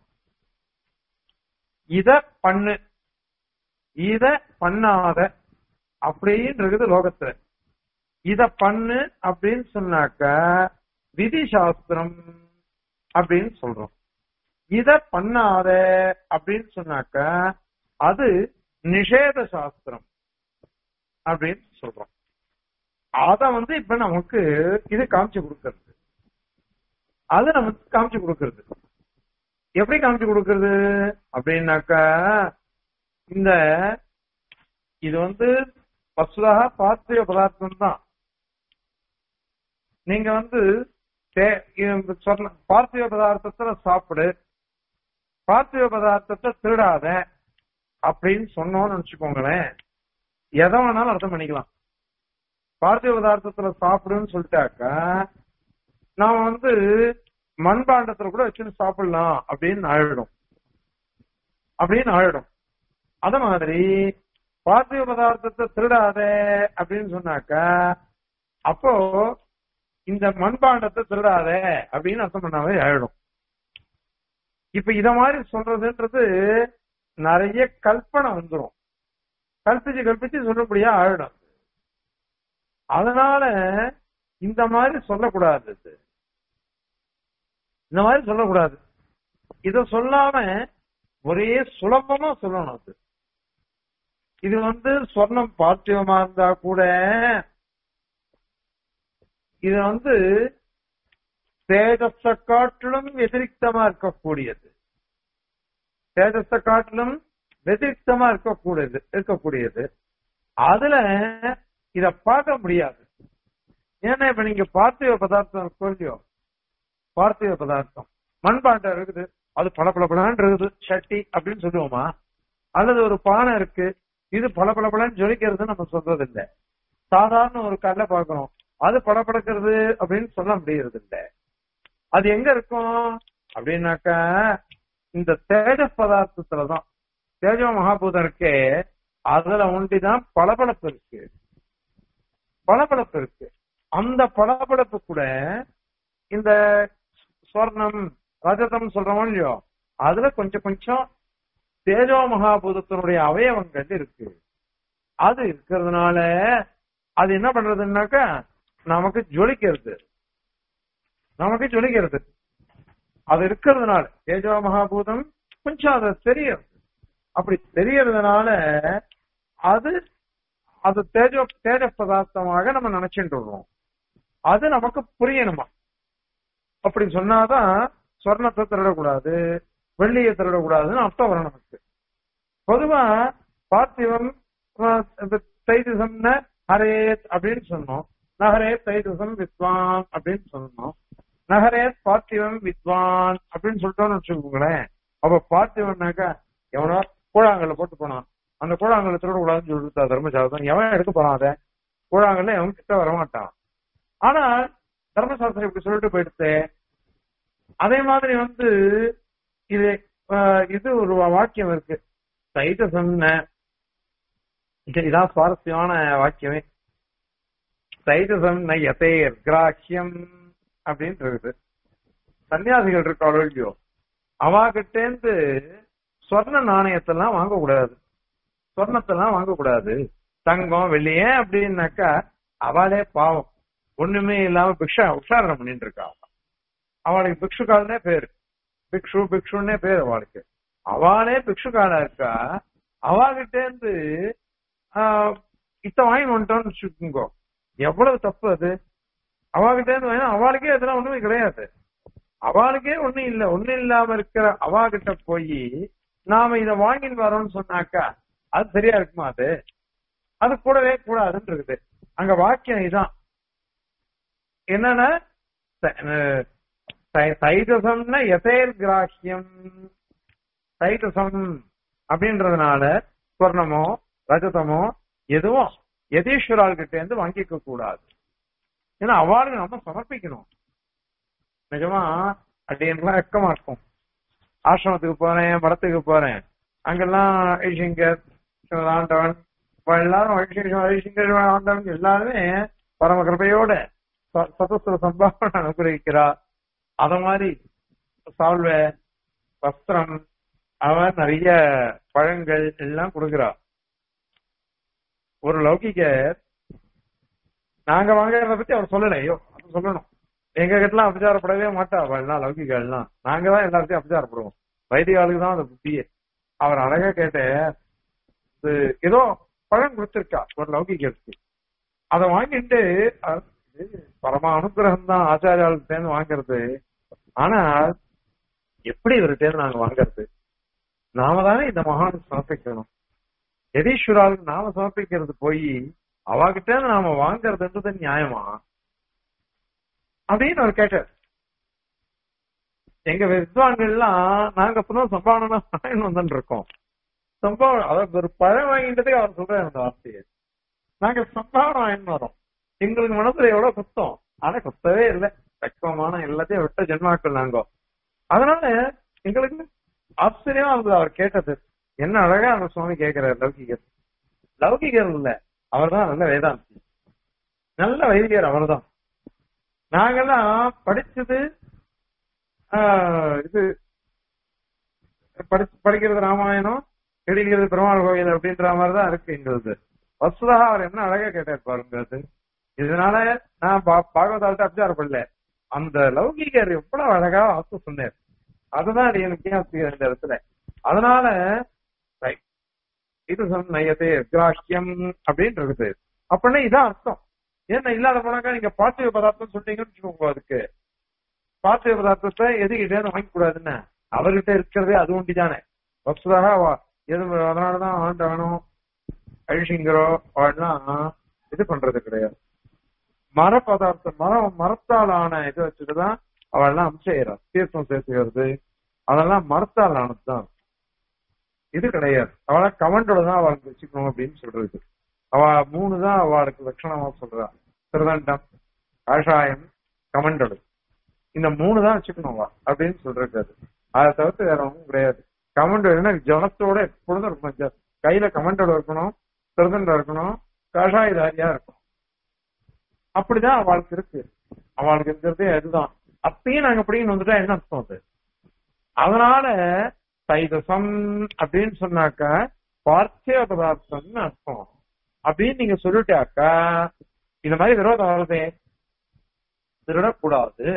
இத பண்ணு இத பண்ணாத அப்படின்னு இருக்குது லோகத்துல இத பண்ணு அப்படின்னு சொன்னாக்க விதி சாஸ்திரம் அப்படின்னு சொல்றோம் இத பண்ணாத அப்படின்னு சொன்னாக்க அது நிஷேத சாஸ்திரம் அப்படின்னு சொல்றோம் அத வந்து இப்ப நமக்கு இது காமிச்சு கொடுக்கறது அது நமக்கு காமிச்சு கொடுக்கறது எப்படி காமிச்சு கொடுக்கறது அப்படின்னாக்கா இந்த இது வந்து வசுதாக பார்த்திவ பதார்த்தம் தான் நீங்க வந்து சொன்ன பார்த்திவ பதார்த்தத்துல சாப்பிடு பார்த்திவ பதார்த்தத்தை திருடாத அப்படின்னு சொன்னோம்னு நினைச்சுக்கோங்களேன் எதை வேணாலும் அர்த்தம் பண்ணிக்கலாம் பார்த்திவ பதார்த்தத்துல சாப்பிடுன்னு சொல்லிட்டாக்கா நான் வந்து மண்பாண்டத்துல கூட வச்சுன்னு சாப்பிடலாம் அப்படின்னு ஆயிடும் அப்படின்னு ஆயிடும் அத மாதிரி பார்த்திவ பதார்த்தத்தை திருடாத அப்படின்னு சொன்னாக்கா அப்போ இந்த மண்பாண்டத்தை திருடாத அப்படின்னு அர்த்தம் பண்ணாவே ஆயிடும் இப்ப இத மாதிரி சொல்றதுன்றது நிறைய கல்பனை வந்துடும் கல்பிச்சு கல்பிச்சு சொல்லப்படியா ஆயிடும் அதனால இந்த மாதிரி சொல்லக்கூடாது இந்த மாதிரி சொல்லக்கூடாது இத சொல்லாம ஒரே சுலபமா சொல்லணும் அது இது வந்து சொர்ணம் பார்த்திவமா இருந்தா கூட இது வந்து தேஜஸ காட்டிலும் வெதிரிக்தமா இருக்கக்கூடியது தேஜஸ காட்டிலும் வெதிரிக்தமா இருக்கக்கூடியது இருக்கக்கூடியது அதுல இத பார்க்க முடியாது ஏன்னா இப்ப நீங்க பார்த்திவ பதார்த்தம் சொல்லியோ பார்த்திவ பதார்த்தம் மண்பாண்டம் இருக்குது அது பல பல பலன்னு இருக்குது சட்டி அப்படின்னு சொல்லுவோமா அல்லது ஒரு பானை இருக்கு இது பல பல பலன்னு ஜொலிக்கிறது நம்ம சொல்றது இல்ல சாதாரண ஒரு கல்லை பார்க்கிறோம் அது படப்படக்கிறது அப்படின்னு சொல்ல முடியறது இல்ல அது எங்க இருக்கும் அப்படின்னாக்கா இந்த தேஜ பதார்த்தத்துலதான் தேஜோ மகாபூதம் இருக்கே அதுல ஒண்டிதான் பளபளப்பு இருக்கு பளபளப்பு இருக்கு அந்த பளபளப்பு கூட இந்த ஸ்வர்ணம் ரஜதம் சொல்றோம் இல்லையோ அதுல கொஞ்சம் கொஞ்சம் தேஜோ மகாபூதத்தினுடைய அவயவங்கள் இருக்கு அது இருக்கிறதுனால அது என்ன பண்றதுன்னாக்கா நமக்கு ஜொலிக்கிறது நமக்கு ஜொலிக்கிறது அது இருக்கிறதுனால தேஜோ மகாபூதம் கொஞ்சம் அது தெரியும் அப்படி தெரியறதுனால அது அது தேஜோ தேஜ பதார்த்தமாக நம்ம நினைச்சுட்டு வர்றோம் அது நமக்கு புரியணுமா அப்படி சொன்னாதான் சொர்ணத்தை திருடக்கூடாது வெள்ளியை திருடக்கூடாதுன்னு அர்த்தம் வரும் நமக்கு பொதுவா பார்த்திவம் தைதிசம்ன ஹரேத் அப்படின்னு சொன்னோம் நகரே தைதிசம் வித்வான் அப்படின்னு சொன்னோம் நகரே பார்த்திவம் வித்வான் அப்படின்னு சொல்லிட்டோம்னு வச்சுக்கோங்களேன் அப்ப பார்த்திவம்னாக்கா எவனோ கூழாங்கல்ல போட்டு போனான் அந்த கூழாங்கல்ல திருடக்கூடாதுன்னு சொல்லிட்டு தர்மசாஸ்திரம் எவன் எடுக்க போறான் அதை கூழாங்கல்ல எவன் கிட்ட வரமாட்டான் ஆனா தர்மசாஸ்திரம் இப்படி சொல்லிட்டு போயிடுத்து அதே மாதிரி வந்து இது இது ஒரு வாக்கியம் இருக்கு சைத சொன்ன இதான் சுவாரஸ்யமான வாக்கியமே சைதசம் நயத்தேர் கிராஹ்யம் அப்படின்னு இருக்குது சன்னியாசிகள் இருக்காளோ இல்லையோ அவாகிட்டேந்து சொர்ண நாணயத்தெல்லாம் வாங்கக்கூடாது சொர்ணத்தெல்லாம் வாங்கக்கூடாது தங்கம் வெள்ளி ஏன் அப்படின்னாக்கா அவளே பாவம் ஒண்ணுமே இல்லாம பிக்ஷா உஷாரணம் பண்ணிட்டு இருக்கா அவ. அவளுக்கு பிக்ஷுகாலனே பேரு பிக்ஷு பிக்ஷுன்னே பேர் அவளுக்கு அவளே பிக்ஷுகாலா இருக்கா அவகிட்ட இருந்து ஆஹ், இத்த வாங்கி வந்துட்டோம்னு வச்சுக்கோங்க எவ்வளவு தப்பு அது அவகிட்ட இருந்து வாங்கினா அவளுக்கே அதெல்லாம் ஒண்ணுமே கிடையாது அவளுக்கே ஒண்ணும் இல்ல ஒண்ணும் இல்லாம இருக்கிற அவாகிட்ட போய் நாம இத வாங்கிட்டு வரோம்னு சொன்னாக்கா அது சரியா இருக்குமா அது அது கூடவே கூடாதுன்னு இருக்குது அங்க வாக்கியம் இதான் என்னன்னா த- அஹ் தை- தைஜசம்னா எதேர் கிராஹ்யம் தைஜசம் அப்படின்றதுனால ஸ்வர்ணமோ ரஜதமோ எதுவும் எதீஸ்வரால் கிட்ட இருந்து வாங்கிக்க கூடாது ஏன்னா அவளுக்கு நம்ம சமர்ப்பிக்கணும் நிஜமா அப்படின்லாம் வெக்கமா இருக்கும் ஆசிரமத்துக்கு போறேன் மடத்துக்கு போறேன் அங்கெல்லாம் ஐசிங்கர் ஆண்டவன் இப்ப எல்லாரும் ஐசிங்கர் ஐசிங்கர் ஆண்டவன் எல்லாருமே பரம கிருபையோட ச- சதஸ்வர சம்பாவனை அனுகிரகிக்கிறா அத மாதிரி சால்வ வஸ்திரம் அவன் நிறைய பழங்கள் எல்லாம் கொடுக்கிறா ஒரு லௌகிக நாங்க வாங்குறத பத்தி அவர் சொல்லல ஐயோ அது சொல்லணும் எங்க கிட்டலாம் அபிச்சாரப்படவே மாட்டா அவள்லாம் லௌகிகள்லாம் நாங்க தான் எல்லாத்தையும் அபிச்சாரப்படுவோம் வைதிகாலுக்கு தான் அந்த புத்தியே அவர் அழகா கேட்ட இது ஏதோ பழம் கொடுத்திருக்கா ஒரு லௌகிகத்துக்கு அதை வாங்கிட்டு அஹ், இது பரம அனுகிரகம் தான் ஆச்சாரியாளுக்கு சேர்ந்து வாங்குறது ஆனா எப்படி இவர்கிட்ட நாங்க வாங்குறது நாம தானே இந்த மகான் சமர்ப்பிக்கணும் எதீஸ்வராளுக்கு நாம சமர்ப்பிக்கிறது போய் அவகிட்ட இருந்து நாம வாங்குறதுன்றது நியாயமா அப்படின்னு அவர் கேட்டார் எங்க வித்வான்கள்லாம் நாங்க அப்பதான் சம்பாவனை வாங்கிட்டு வந்துட்டு இருக்கோம் சம்பாவனை அதாவது ஒரு பழம் வாங்கிட்டதுக்கு அவர் சொல்றாரு அந்த வார்த்தையை நாங்க சம்பாவனை வாங்கிட்டு வரோம் எங்களுக்கு மனசுல எவ்வளவு குத்தம் ஆனா குத்தவே இல்லை வெக்கமான எல்லாத்தையும் விட்ட ஜென்மாக்கள் நாங்க அதனால எங்களுக்கு ஆச்சரியமா இருந்தது அவர் கேட்டது என்ன அழகா அந்த சுவாமி கேட்கிறார் லௌகிகர் லௌகிகர் இல்ல அவர்தான் நல்ல வேதாந்தி நல்ல வைதிகர் அவர்தான் நாங்கெல்லாம் படிச்சது ஆஹ், இது படிச்சு படிக்கிறது ராமாயணம் எழுதிக்கிறது பெருமாள் கோயில் அப்படின்ற மாதிரி தான் இருக்கு எங்களுக்கு வசுதா அவர் என்ன அழகா கேட்டார் பாருங்க அது இதனால நான் பா- பாகவதால்ட்ட அபிச்சாரப்படல அந்த லௌகிகர் எவ்வளவு அழகா வார்த்தை சொன்னார் அதுதான் அது எனக்கு முக்கியம் இந்த இடத்துல அதனால right. இது நயத்தே கிராஹ்யம் அப்படின்னு இருக்குது அப்படின்னா இதான் அர்த்தம் ஏன்னா இல்லாத போனாக்கா நீங்க பார்த்திவ பதார்த்தம் சொல்றீங்கன்னு வச்சுக்கோங்க அதுக்கு பார்த்திவ பதார்த்தத்தை எதுக்கிட்டே வாங்க கூடாதுன்னு அவர்கிட்ட இருக்கிறதே அது ஒண்டி தானே வசுதாக வா- எது அதனாலதான் ஆண்டவனும் அழிசிங்கரோ அவெல்லாம் இது பண்றது கிடையாது மர பதார்த்தம் மரம் மரத்தால் ஆன இதை வச்சுட்டுதான் அவெல்லாம் அம்சைகிறா தீர்த்தம் சேர்த்துக்கிறது அதெல்லாம் மரத்தால் ஆனதுதான் இது கிடையாது அவளை கமெண்டோட தான் அவளுக்கு வச்சுக்கணும் அப்படின்னு சொல்றது அவ மூணு தான் அவளுக்கு லட்சணமா சொல்றா திருதண்டம் காஷாயம் கமண்டடு இந்த மூணு தான் வச்சுக்கணும் அவ அப்படின்னு சொல்றது அது அதை தவிர்த்து வேற ஒன்றும் கிடையாது கமண்டடுனா ஜலத்தோட எப்பொழுதும் இருக்கணும் ஜ- கையில கமண்டடு இருக்கணும் திருதண்டம் இருக்கணும் காஷாயதாரியா இருக்கணும் அப்படிதான் அவளுக்கு இருக்கு அவளுக்கு இருக்கிறதே அதுதான் அப்பயும் நாங்க அப்படின்னு வந்துட்டா என்ன அர்த்தம் அது அதனால தைதசம் அப்படின்னு சொன்னாக்கா பார்த்திய பதார்த்தம்னு அர்த்தம் அப்படின்னு நீங்க சொல்லிட்டாக்கா இந்த மாதிரி விரோதம் வருதே திருடக்கூடாது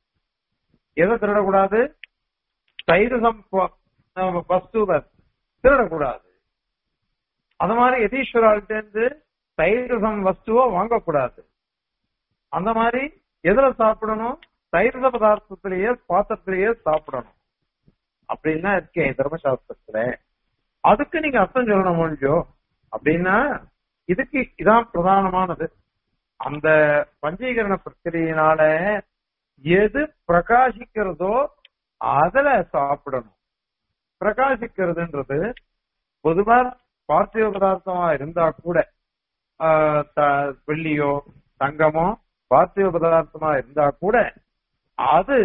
எதை திருடக்கூடாது தைதசம் வஸ்துவ திருடக்கூடாது அந்த மாதிரி யதீஸ்வரால்கிட்ட இருந்து தைரசம் வஸ்துவோ வாங்கக்கூடாது அந்த மாதிரி எதுல சாப்பிடணும் தைரச பதார்த்தத்திலேயே பாத்திரத்திலேயே சாப்பிடணும் அப்படின்னா இருக்கே தர்மசாஸ்திரத்துல அதுக்கு நீங்க அர்த்தம் சொல்லணும் முடியோ அப்படின்னா இதுக்கு இதான் பிரதானமானது அந்த பஞ்சீகரண பிரக்கிரியினால எது பிரகாசிக்கிறதோ அதுல சாப்பிடணும் பிரகாசிக்கிறதுன்றது பொதுவா பார்த்திவ பதார்த்தமா இருந்தா கூட ஆஹ் த- வெள்ளியோ தங்கமோ பார்த்திவ பதார்த்தமா இருந்தா கூட அது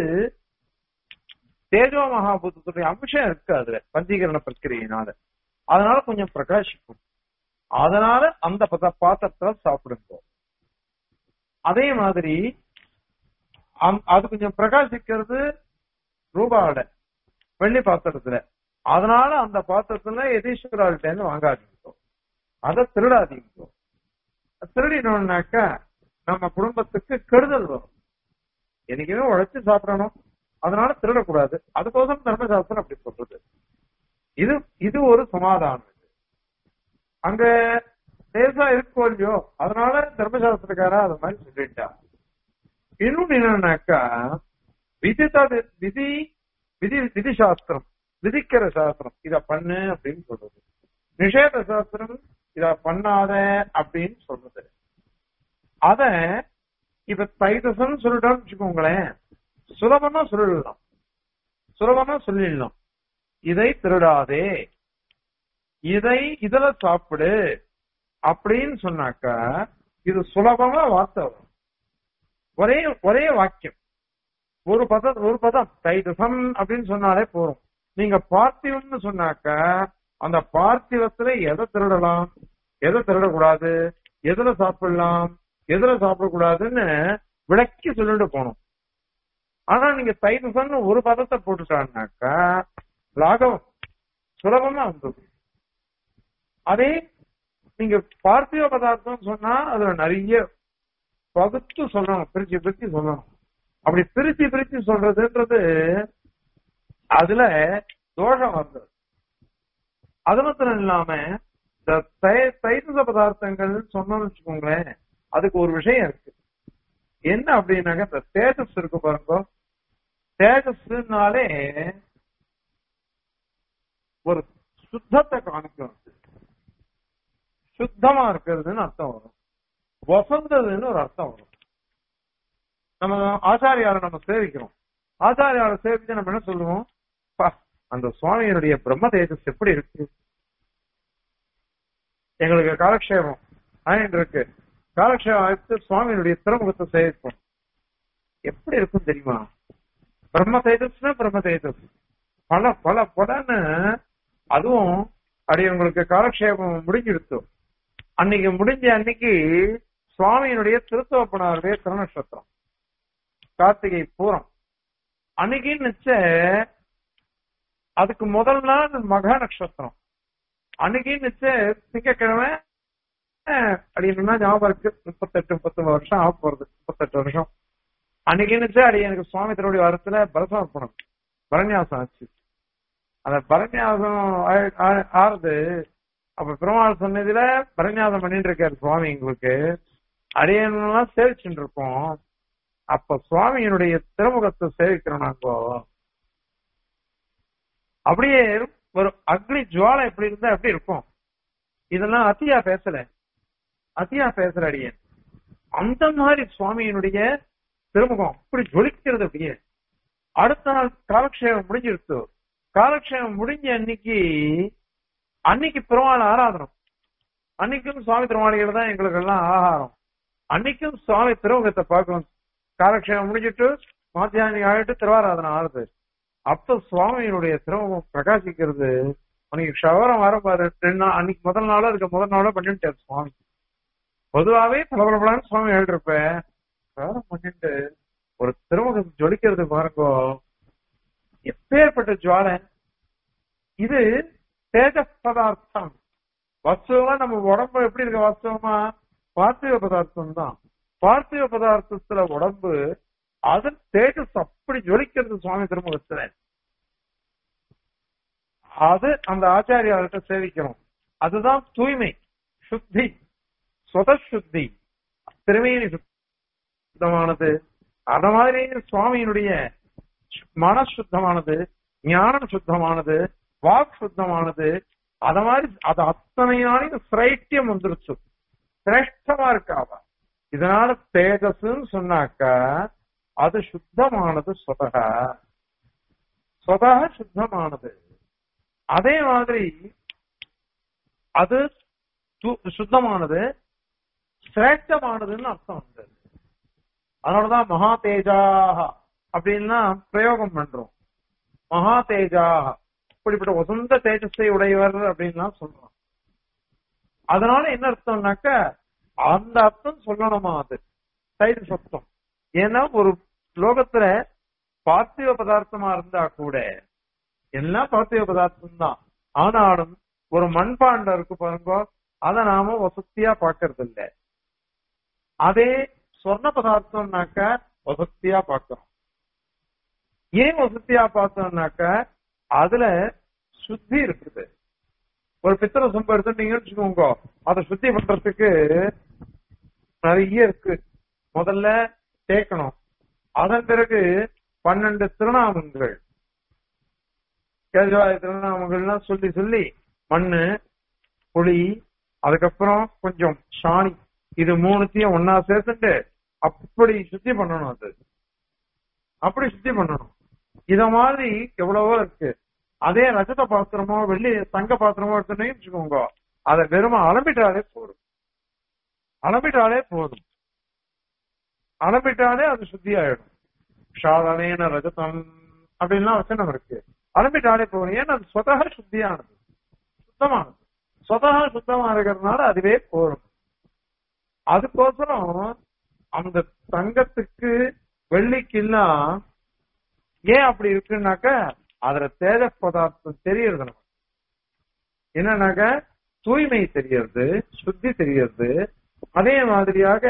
தேஜோ மகாபூதத்துடைய அம்சம் இருக்கு அதுல பஞ்சீகரண பிரக்கிரியினால அதனால கொஞ்சம் பிரகாசிக்கும் அதனால அந்த பத- பாத்திரத்துல சாப்பிடுங்க அதே மாதிரி அம்- அது கொஞ்சம் பிரகாசிக்கிறது ரூபாவோட வெள்ளி பாத்திரத்துல அதனால அந்த பாத்திரத்துல எதீஸ்வராள்கிட்ட இருந்து வாங்காதீங்க அதை திருடாதீங்க திருடினோம்னாக்கா நம்ம குடும்பத்துக்கு கெடுதல் வரும் என்னைக்குமே உழைச்சு சாப்பிடணும் அதனால திருடக்கூடாது அதுக்கோசரம் தர்மசாஸ்திரம் அப்படி சொல்றது இது இது ஒரு சமாதானம் இது. அங்க லேசா இருக்கோ இல்லையோ அதனால தர்மசாஸ்திரக்காரா அது மாதிரி சொல்லிட்டா இன்னொன்னு என்னன்னாக்கா விதித்த விதி விதி விதி சாஸ்திரம் விதிக்கிற சாஸ்திரம் இத பண்ணு அப்படின்னு சொல்றது நிஷேத சாஸ்திரம் இத பண்ணாத அப்படின்னு சொல்றது அத இப்ப தைதசம் சொல்லிட்டோம்னு வச்சுக்கோங்களேன் சுலபமா சொல்லிடலாம் சுலபமா சொல்லிடலாம் இதை திருடாதே இதை இதுல சாப்பிடு அப்படின்னு சொன்னாக்கா இது சுலபமா வார்த்தை வரும் ஒரே ஒரே வாக்கியம் ஒரு பதம் ஒரு பதம் தைதசம் அப்படின்னு சொன்னாலே போறோம் நீங்க பார்த்திவம்னு சொன்னாக்கா அந்த பார்த்திவத்துல எதை திருடலாம் எதை திருடக்கூடாது எதுல சாப்பிடலாம் எதுல சாப்பிடக்கூடாதுன்னு விளக்கி சொல்லிட்டு போகணும் ஆனா நீங்க தைதசம்னு ஒரு பதத்தை போட்டுட்டாங்கனாக்கா லாகவம் சுலபமா வந்துடும் அதே நீங்க பார்த்திவ பதார்த்தம் சொன்னா அதுல நிறைய பகுத்து சொல்லணும் பிரிச்சு பிரிச்சு சொல்லணும் அப்படி பிரிச்சு பிரிச்சு சொல்றதுன்றது அதுல தோஷம் வந்தது அது மாத்திரம் இல்லாம இந்த தை- தைத்தத பதார்த்தங்கள் சொன்னோம்னு வச்சுக்கோங்களேன் அதுக்கு ஒரு விஷயம் இருக்கு என்ன அப்படின்னாக்க இந்த தேஜஸ் இருக்கு பாருங்க தேஜஸ்னாலே ஒரு சுத்தத்தை காணிக்கும் அது. சுத்தமா இருக்கிறதுன்னு அர்த்தம் வரும் வசந்ததுன்னு ஒரு அர்த்தம் வரும் நம்ம ஆச்சாரியாரை நம்ம சேவிக்கிறோம் ஆச்சாரியாரை சேவிச்சு நம்ம என்ன சொல்லுவோம் "பா, அந்த சுவாமியினுடைய பிரம்ம தேஜஸ் எப்படி இருக்கு எங்களுக்கு காலக்ஷேபம் ஆயிட்டு இருக்கு காலக்ஷேபம் ஆயிட்டு சுவாமியினுடைய திருமுகத்தை சேவிப்போம் எப்படி இருக்கும் தெரியுமா பிரம்ம தேஜஸ்னா பிரம்ம தேஜஸ் பல பல பலன்னு அதுவும் அப்படி உங்களுக்கு காலக்ஷேபம் முடிஞ்சிருச்சு அன்னைக்கு முடிஞ்ச அன்னைக்கு சுவாமியினுடைய திருத்தவப்பனாருடைய திருநட்சத்திரம் கார்த்திகை பூரம் அன்னைக்கு நிச்ச அதுக்கு முதல் நாள் மக நட்சத்திரம் அன்னைக்கு நிச்ச திங்கக்கிழமை அஹ், அப்படின்னா ஞாபகம் இருக்கு முப்பத்தெட்டு முப்பத்தொன்பது வருஷம் ஆக போறது முப்பத்தெட்டு வருஷம் அன்னைக்கு நினைச்சு அடி எனக்கு சுவாமி திருவடி வாரத்துல பரசமர்ப்பணம் பரநியாசம் ஆச்சு அந்த பரநியாசம் ஆ- ஆ- ஆறுது அப்ப பெருமாள் சொன்னதுல பரநியாசம் பண்ணிட்டு இருக்காரு சுவாமி எங்களுக்கு அடியெல்லாம் சேவிச்சுட்டு இருக்கோம் அப்ப சுவாமியினுடைய திருமுகத்தை சேவிக்கிறோம் நாங்கோ அப்படியே ஒரு அக்னி ஜுவாலை எப்படி இருந்தா எப்படி இருக்கும் இதெல்லாம் அத்தியா பேசல அத்தியா பேசல அடியேன் அந்த மாதிரி சுவாமியினுடைய திருமுகம் அப்படி ஜொலிக்கிறது அப்படியே அடுத்த நாள் காலக்ஷேபம் முடிஞ்சிருச்சு காலக்ஷேபம் முடிஞ்ச அன்னைக்கு அன்னைக்கு பெருமாள் ஆராதனம் அன்னைக்கும் சுவாமி திருமாளிகள் தான் எங்களுக்கு எல்லாம் ஆகாரம் அன்னைக்கும் சுவாமி திருமுகத்தை பார்க்கணும் காலக்ஷேபம் முடிஞ்சிட்டு மாத்தியானி ஆகிட்டு திருவாராதனம் ஆறுது அப்ப சுவாமியினுடைய திருமுகம் பிரகாசிக்கிறது அன்னைக்கு ஷவரம் வர பாரு ரெண்டு நாள் அன்னைக்கு முதல் நாளோ அதுக்கு முதல் நாளோ பண்ணிட்டாரு சுவாமி பொதுவாவே பலபலப்பலான்னு சுவாமி எழுதிருப்பேன் ஷவரம் பண்ணிட்டு ஒரு திருமுகம் ஜொலிக்கிறது பாருங்கோ எப்பேற்பட்ட ஜுவாலை இது தேஜ பதார்த்தம் வஸ்துவமா நம்ம உடம்பு எப்படி இருக்க வாஸ்தவமா பார்த்திவ பதார்த்தம் தான் பார்த்திவ பதார்த்தத்துல உடம்பு அது தேஜஸ் அப்படி ஜொலிக்கிறது சுவாமி திருமுகத்துல அது அந்த ஆச்சாரியார்கிட்ட சேவிக்கணும் அதுதான் தூய்மை சுத்தி சொத சுத்தி திருமேனி சுத்தமானது அந்த மாதிரி சுவாமியினுடைய மன சுத்தமானது ஞானம் சுத்தமானது வாக் சுத்தமானது அத மாதிரி அது அத்தனையான சிரைட்டியம் வந்துருச்சு சிரேஷ்டமா இருக்காவா இதனால தேஜஸ்ன்னு சொன்னாக்கா அது சுத்தமானது சொதகா சொதக சுத்தமானது அதே மாதிரி அது து- சுத்தமானது சிரேஷ்டமானதுன்னு அர்த்தம் வந்தது அதனாலதான் மகா தேஜாக அப்படின்னா பிரயோகம் பண்றோம் மகா தேஜாக இப்படிப்பட்ட வசந்த தேஜஸை உடையவர் அப்படின்லாம் சொல்றோம் அதனால என்ன அர்த்தம்னாக்க அந்த அர்த்தம் சொல்லணுமா அது தைர சத்தம் ஏன்னா ஒரு லோகத்துல பார்த்திவ பதார்த்தமா இருந்தா கூட எல்லாம் பார்த்திவ பதார்த்தம் தான் ஆனாலும் ஒரு மண்பாண்டம் இருக்கு பாருங்க அதை நாம வசதியா பாக்குறது இல்ல அதே சொர்ண பதார்த்தம்னாக்க வசத்தியா பார்க்கிறோம் ஏன் வசத்தியா பார்த்தோம்னாக்க அதுல சுத்தி இருக்குது ஒரு பித்தளை சொம்பு எடுத்துட்டீங்கன்னு வச்சுக்கோங்க அதை சுத்தி பண்றதுக்கு நிறைய இருக்கு முதல்ல தேய்க்கணும் அதன் பிறகு பன்னெண்டு திருநாமங்கள் கேஜவாய திருநாமங்கள்லாம் சொல்லி சொல்லி மண்ணு புளி அதுக்கப்புறம் கொஞ்சம் சாணி இது மூணுத்தையும் ஒன்னா சேர்த்துட்டு அப்படி சுத்தி பண்ணணும் அது அப்படி சுத்தி பண்ணணும் இத மாதிரி எவ்வளவோ இருக்கு அதே ரஜத பாத்திரமோ வெள்ளி தங்க பாத்திரமோ எடுத்துனீங்கன்னு வச்சுக்கோங்க அதை வெறும் அலம்பிட்டாலே போதும் அலம்பிட்டாலே போதும் அலம்பிட்டாலே அது சுத்தி ஆயிடும் சாதனேன ரஜதம் அப்படின்லாம் வச்சனம் இருக்கு அலம்பிட்டாலே போதும் ஏன்னா அது சொதக சுத்தியானது சுத்தமானது சொதக சுத்தமா இருக்கிறதுனால அதுவே போதும் அதுக்கோசரம் அந்த தங்கத்துக்கு வெள்ளிக்கெல்லாம் ஏன் அப்படி இருக்குன்னாக்க அதுல தேஜ பதார்த்தம் தெரியறது நமக்கு என்னன்னாக்க தூய்மை தெரியறது சுத்தி தெரியறது அதே மாதிரியாக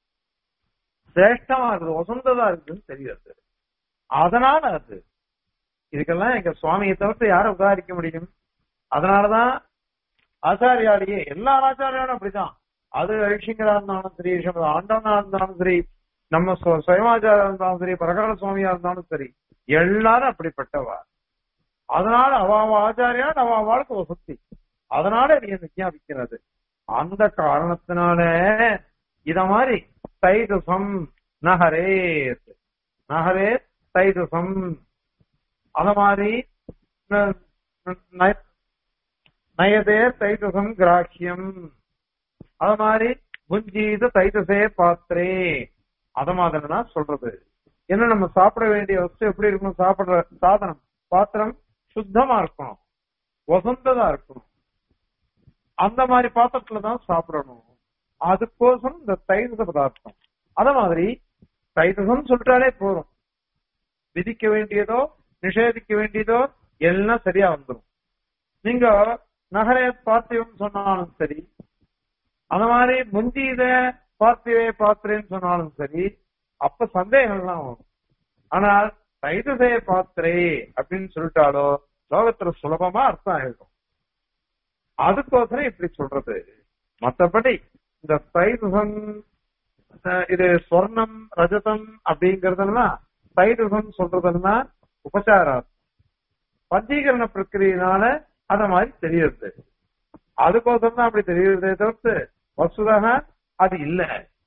சிரேஷ்டமா இருக்குது வசந்ததா இருக்குன்னு தெரியறது அதனால அது இதுக்கெல்லாம் எங்க சுவாமியை தவிர்த்து யாரும் உதாரிக்க முடியும் அதனாலதான் ஆச்சாரியாலேயே எல்லா ஆச்சாரியாலும் அப்படிதான் அது ரிஷிங்கரா இருந்தாலும் சரி ஆண்டவனா இருந்தாலும் சரி நம்ம சுவ- சுயமாச்சாரா இருந்தாலும் சரி பரகால சுவாமியா இருந்தாலும் சரி எல்லாரும் அப்படிப்பட்டவா அதனால அவ அவ ஆச்சாரியா அவ அவளுக்கு வசதி அதனால நீ விஞ்ஞாபிக்கிறது அந்த காரணத்தினால இத மாதிரி தைதுசம் நகரேத் நகரேத் தைதுசம் அத மாதிரி ந- ந- நயதே தைதுசம் கிராஹ்யம் அத மாதிரி புஞ்சீத தைதசே பாத்திரே அத மாதிரி தான் சொல்றது என்ன நம்ம சாப்பிட வேண்டிய வஸ்து எப்படி இருக்கணும் சாப்பிடுற சாதனம் பாத்திரம் சுத்தமா இருக்கணும் வசந்ததா இருக்கணும் அந்த மாதிரி பாத்திரத்துல தான் சாப்பிடணும் அதுக்கோசரம் இந்த தைதச பதார்த்தம் அத மாதிரி தைதசம் சொல்லிட்டாலே போதும் விதிக்க வேண்டியதோ நிஷேதிக்க வேண்டியதோ எல்லாம் சரியா வந்துடும் நீங்க நகர பார்த்திவம் சொன்னாலும் சரி அந்த மாதிரி முந்தியத பார்த்திவே பாத்திரேன்னு சொன்னாலும் சரி அப்ப சந்தேகம்லாம் வரும் ஆனால் தைதசே பாத்திரே அப்படின்னு சொல்லிட்டாலோ லோகத்துல சுலபமா அர்த்தம் ஆயிடும் அதுக்கோசரம் இப்படி சொல்றது மத்தபடி இந்த தைதுசம் அஹ், இது சொர்ணம் ரஜதம் அப்படிங்கறதெல்லாம் தைதுசம் சொல்றதெல்லாம் உபச்சாரம் பஞ்சீகரண பிரக்கிரியினால அத மாதிரி தெரியுது அதுக்கோசரம் தான் அப்படி தெரியுறதே தவிர்த்து வசுதாக அது இல்ல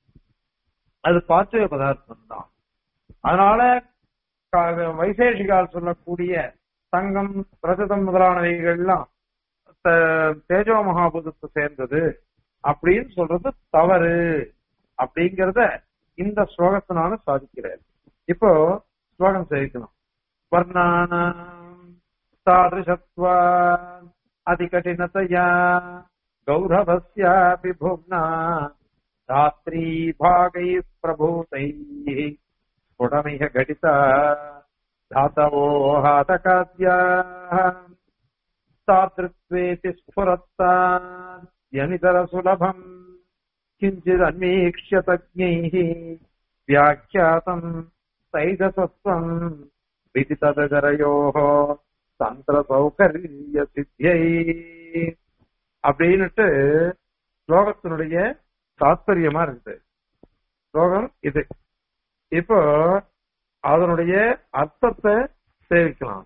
அது பார்த்திவ பதார்த்தம் தான் அதனால க- வைசேஷிகால் சொல்லக்கூடிய தங்கம் ரஜதம் முதலானவைகள்லாம் த- தேஜோ மகாபூதத்தை சேர்ந்தது அப்படின்னு சொல்றது தவறு அப்படிங்கறத இந்த ஸ்லோகத்தினால சாதிக்கிறார் இப்போ ஸ்லோகம் சேவிக்கணும் வர்ணானாம் தாதிருஷத்வா அதிகடினதயா கௌரவஸ்யாபி புக்னா ராத்திரி பாகை பிரபூதைः स्फुटमिह घटिता धातवो हातकाद्याः तादृक्त्वेति स्फुरत्ताद्यनितरसुलभम् किञ्चिदन्वीक्ष्य तज्ञैः व्याख्यातम् सैधसत्त्वम् विदितदगरयोः தந்திரசௌகரிய அப்படின்னுட்டு ஸ்லோகத்தினுடைய தாத்பரியமா இருக்குது ஸ்லோகம் இது இப்போ அதனுடைய அர்த்தத்தை சேவிக்கலாம்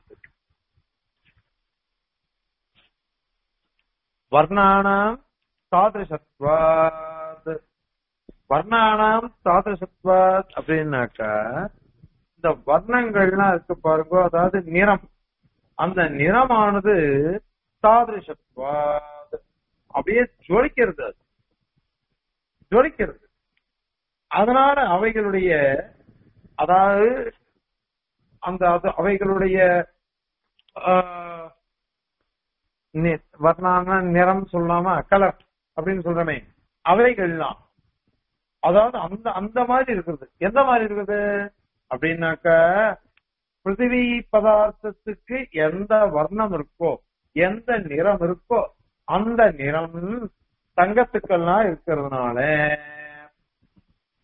வர்ணானாம் தாதிருஷத்வாத் வர்ணானாம் தாதிருஷத்வாத் அப்படின்னாக்கா இந்த வர்ணங்கள்லாம் இருக்கு பாருங்க அதாவது நிறம் அந்த நிறமானது தாதிருஷத்வாத் அப்படியே ஜொலிக்கிறது அது ஜொலிக்கிறது அதனால அவைகளுடைய அதாவது அந்த அது அவைகளுடைய ஆஹ், நி- வர்ணான நிறம் சொல்லாம கலர் அப்படின்னு சொல்றமே அவைகள்லாம் அதாவது அந்த அந்த மாதிரி இருக்குது எந்த மாதிரி இருக்குது அப்படின்னாக்க பிருத்திவி பதார்த்தத்துக்கு எந்த வர்ணம் இருக்கோ எந்த நிறம் இருக்கோ அந்த நிறம் தங்கத்துக்கெல்லாம் இருக்கிறதுனால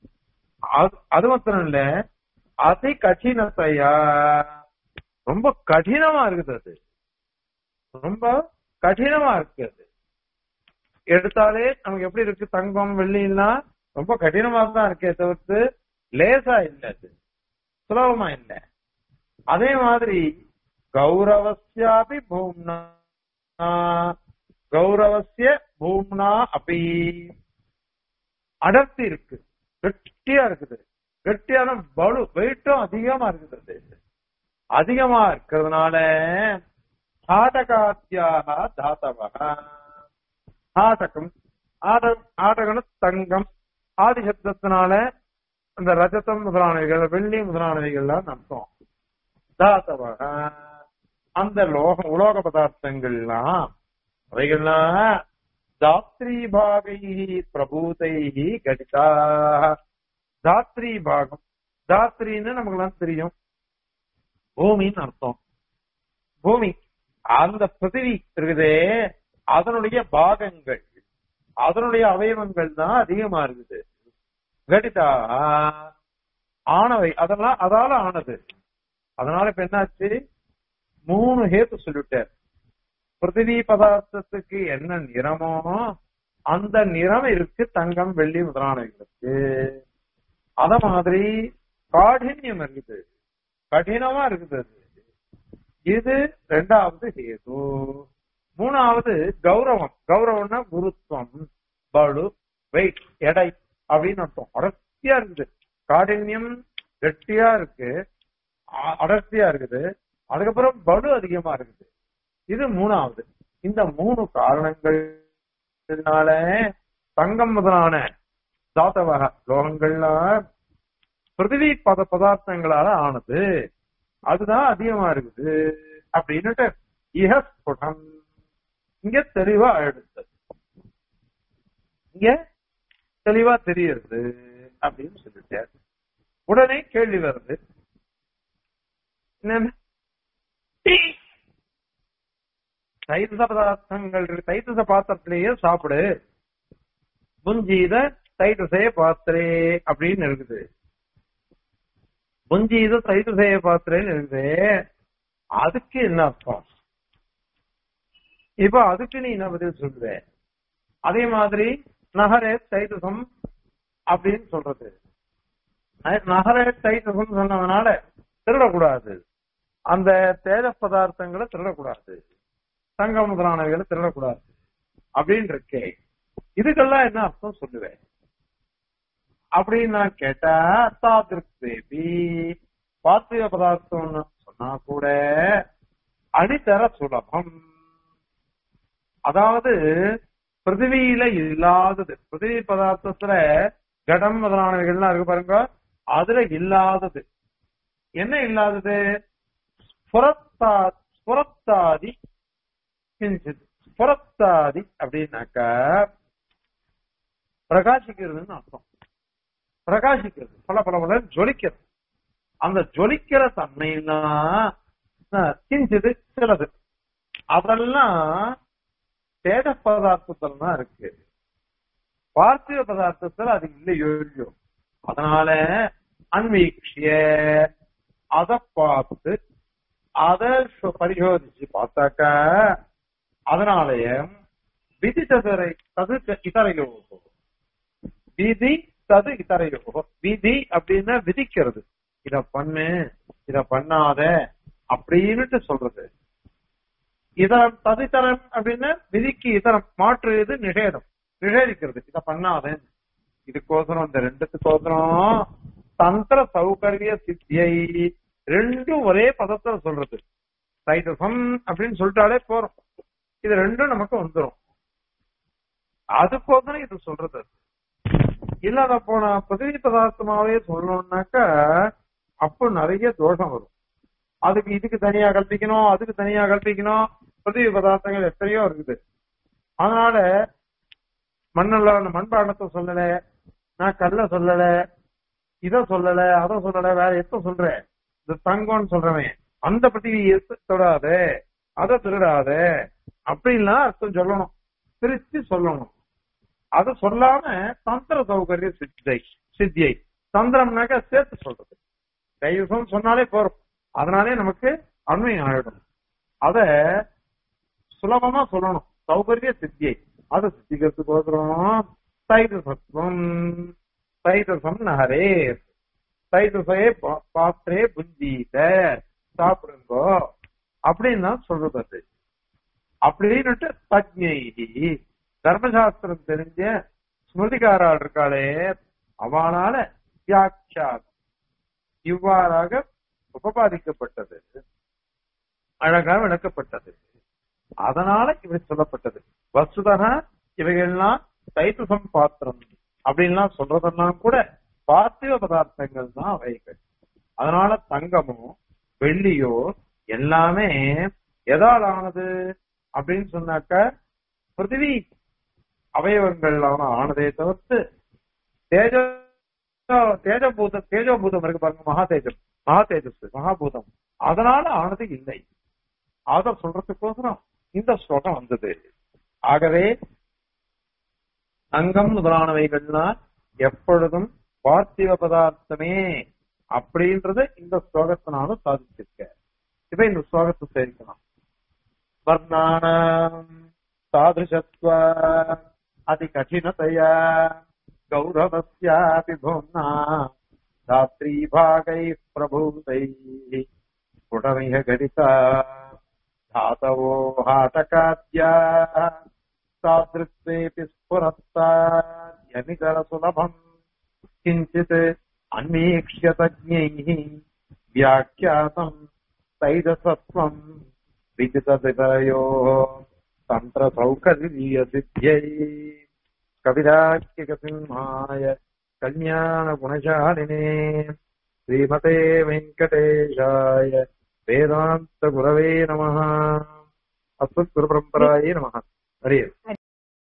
அது- அது மாத்திரம் இல்ல அதி கடினத்தையா ரொம்ப கடினமா இருக்குது அது ரொம்ப கடினமா இருக்கு அது எடுத்தாலே நமக்கு எப்படி இருக்கு தங்கம் வெள்ளிலாம் ரொம்ப கடினமா தான் இருக்கே தவிர்த்து லேசா இல்ல அது சுலபமா இல்ல அதே மாதிரி கௌரவஸ்யாபி பூம்னா கௌரவசிய பூம்னா அப்படி அடர்த்தி இருக்கு கெட்டியா இருக்குது கெட்டியான பலு வெயிட்டும் அதிகமா இருக்குது அது. அதிகமா இருக்கிறதுனால ஆடகாத்தியாக தாத்தவக ஆடகம் ஆட ஆடகன தங்கம் ஆதி சப்தத்தினால அந்த ரஜதம் முதலானவைகள் வெள்ளி முதலானவைகள்லாம் அர்த்தம் தாத்தவக அந்த லோக உலோக பதார்த்தங்கள்லாம் அவைகள்லாம் தாத்ரி பாகை பிரபூதை கடிதா தாத்ரி பாகம் தாத்ரின்னு நமக்கு தெரியும் பூமின்னு அர்த்தம் பூமி அந்த பிருத்திவி இருக்குதே அதனுடைய பாகங்கள் அதனுடைய அவயவங்கள் தான் அதிகமா இருக்குது கடிதா ஆனவை அதெல்லாம் அதால ஆனது அதனால இப்ப என்னாச்சு மூணு ஹேத்து சொல்லிட்டார் பிருத்திவி பதார்த்தத்துக்கு என்ன நிறமோ அந்த நிறம் இருக்கு தங்கம் வெள்ளி முதலானவைகளுக்கு அத மாதிரி காഠின்யம் இருக்குது கடினமா இருக்குது அது. இது ரெண்டாவது ஹேது மூணாவது கௌரவம் கௌரவம்னா குருத்துவம் பளு வெயிட் எடை அப்படின்னு அர்த்தம் அடர்த்தியா இருக்குது காഠின்யம் கெட்டியா இருக்கு அ- அடர்த்தியா இருக்குது அதுக்கப்புறம் பலு அதிகமா இருக்குது இது மூணாவது இந்த மூணு காரணங்கள்னால தங்கம் முதலான தாத்தவக லோகங்கள்லாம் பிருத்திவி பத பதார்த்தங்களால ஆனது அதுதான் அதிகமா இருக்குது அப்படின்னுட்டு இஹஸ்புடம் இங்க தெளிவா எடுத்தது இங்க தெளிவா தெரியுது அப்படின்னு சொல்லிட்டார் உடனே கேள்வி வருது என்ன தைத்தச பதார்த்தங்கள் இருக்கு. தைத்தச பாத்திரத்திலேயே சாப்பிடு புஞ்சீத தைத்தசே பாத்திரே அப்படின்னு இருக்குது புஞ்சீத தைத்தசேய பாத்திரேன்னு இருக்குது அதுக்கு என்ன அர்த்தம் இப்ப அதுக்கு நீ என்ன பதில் சொல்லுவ அதே மாதிரி நகரே தைத்தசம் அப்படின்னு சொல்றது ந- நகரே தைத்தசம் சொன்னதுனால திருடக்கூடாது அந்த தேஜ பதார்த்தங்களை திருடக்கூடாது தங்க முதலானவைகளை திருடக்கூடாது அப்படின்னு இருக்கே இதுக்கெல்லாம் என்ன அர்த்தம் சொல்லுவேன் அப்படின்னு நான் கேட்டா தாதிருப்தேபி பாத்திர பதார்த்தம்னு சொன்னா கூட அடித்தர சுலபம் அதாவது பிருத்திவியில இல்லாதது பிருத்திவி பதார்த்தத்துல கடம் முதலானவைகள்லாம் இருக்கு பாருங்க அதுல இல்லாதது என்ன இல்லாதது ஸ்புரத்தா ஸ்புரத்தாதி கிஞ்சித் ஸ்புரத்தாதி அப்படின்னாக்கா பிரகாசிக்கிறதுன்னு அர்த்தம் பிரகாசிக்கிறது பல பல பல ஜொலிக்கிறது அந்த ஜொலிக்கிற தன்மையெல்லாம் அஹ், கிஞ்சிது சிலது அதெல்லாம் தேஜ பதார்த்தத்துல தான் இருக்கு பார்த்திவ பதார்த்தத்துல அது இல்லையோ இல்லையோ அதனால அன்வீக்ஷிய அத பார்த்து அத சு- பரிசோதிச்சு பார்த்தாக்கா அதனாலயே விதி ததரை தது இதரையோ விதி தது இதரையோ விதி அப்படின்னா விதிக்கிறது இத பண்ணு இத பண்ணாத அப்படின்னுட்டு சொல்றது இதரம் ததித்தரம் அப்படின்னா விதிக்கு இதரம் மாற்று இது நிஷேதம் நிஷேதிக்கிறது இத பண்ணாத இதுக்கோசரம் இந்த ரெண்டுத்துக்கோசரம் தந்திர சௌகரிய சித்தியை ரெண்டும் ஒரே பதத்துல சொல்றது தைதசம் அப்படின்னு சொல்லிட்டாலே போறோம் இது ரெண்டும் நமக்கு வந்துரும் அதுக்கோசரம் இது சொல்றது இல்லாத போன பிரதிவி பதார்த்தமாவே சொல்லணும்னாக்கா அப்போ நிறைய தோஷம் வரும் அதுக்கு இதுக்கு தனியா கல்பிக்கணும் அதுக்கு தனியா கல்பிக்கணும் பிரதிவி பதார்த்தங்கள் எத்தனையோ இருக்குது அதனால மண்ணுல மண்பாண்டத்தை சொல்லல நான் கல்ல சொல்லல இத சொல்லல அத சொல்லல வேற எத்த சொல்றேன் இந்த தங்கம்னு சொல்றவன் அந்த பிரதிவியை தொடாத அதை திருடாத அப்படின்லாம் அர்த்தம் சொல்லணும் பிரிச்சு சொல்லணும் அதை சொல்லாம தந்திர சௌகரிய சித்தை சித்தியை தந்திரம்னாக்க சேர்த்து சொல்றது தைவசம் சொன்னாலே போறோம் அதனாலே நமக்கு அண்மை ஆயிடும் அத சுலபமா சொல்லணும் சௌகரிய சித்தியை அதை சித்திக்கிறதுக்கோசரம் தைதசத்துவம் தைதசம் நகரே தைதசே பா- பாத்திரே புஞ்சீத சாப்பிடுங்கோ அப்படின்னு தான் சொல்றது அது அப்படின்னுட்டு தஜ்ஞைகி தர்மசாஸ்திரம் தெரிஞ்ச ஸ்மிருதிகாரால் இருக்காளே அவனால வியாக்கியானம் இவ்வாறாக உபபாதிக்கப்பட்டது அழகாக விளக்கப்பட்டது அதனால இவை சொல்லப்பட்டது வசுதக இவைகள்லாம் தைத்துசம் பாத்திரம் அப்படின்லாம் சொல்றதெல்லாம் கூட பார்த்திவ பதார்த்தங்கள் தான் அவைகள் அதனால தங்கமோ வெள்ளியோ எல்லாமே எதால் ஆனது அப்படின்னு சொன்னாக்க பிருத்திவி அவயவங்களான ஆனதே தவிர்த்து தேஜ தேஜபூதம் தேஜபூதம் இருக்கு பாருங்க மகா தேஜம் மகா தேஜஸ் மகாபூதம் அதனால ஆனது இல்லை அத சொல்றதுக்கோசரம் இந்த ஸ்லோகம் வந்தது ஆகவே அங்கம் முதலானவைகள்லாம் எப்பொழுதும் பார்த்திவ பதார்த்தமே அப்படின்றத இந்த ஸ்லோகத்தினால சாதிச்சிருக்க இப்ப இந்த ஸ்லோகத்தை சேர்க்கலாம் வர்ணானாம் தாதிருஷத்வ அதி கடினதையா கௌரவஸ்யாபி பூம்னா தாத்ரீபாகை பிரபூதை ஸ்புடமிக கடிதா धातवो हाटकाद्या तादृक्तेऽपि स्फुरत्ताद्यनिकरसुलभम् किञ्चित् अन्वीक्ष्य तज्ञैः व्याख्यातम् तैजसत्वम् विदितवितयोः तन्त्रसौकर्यसिद्ध्यै कविराख्यकसिंहाय कल्याणगुणशालिने श्रीमते वेङ्कटेशाय वेदान्तगुरवे नमः अस्मद्गुरुपरम्परायै नमः हरि ओम्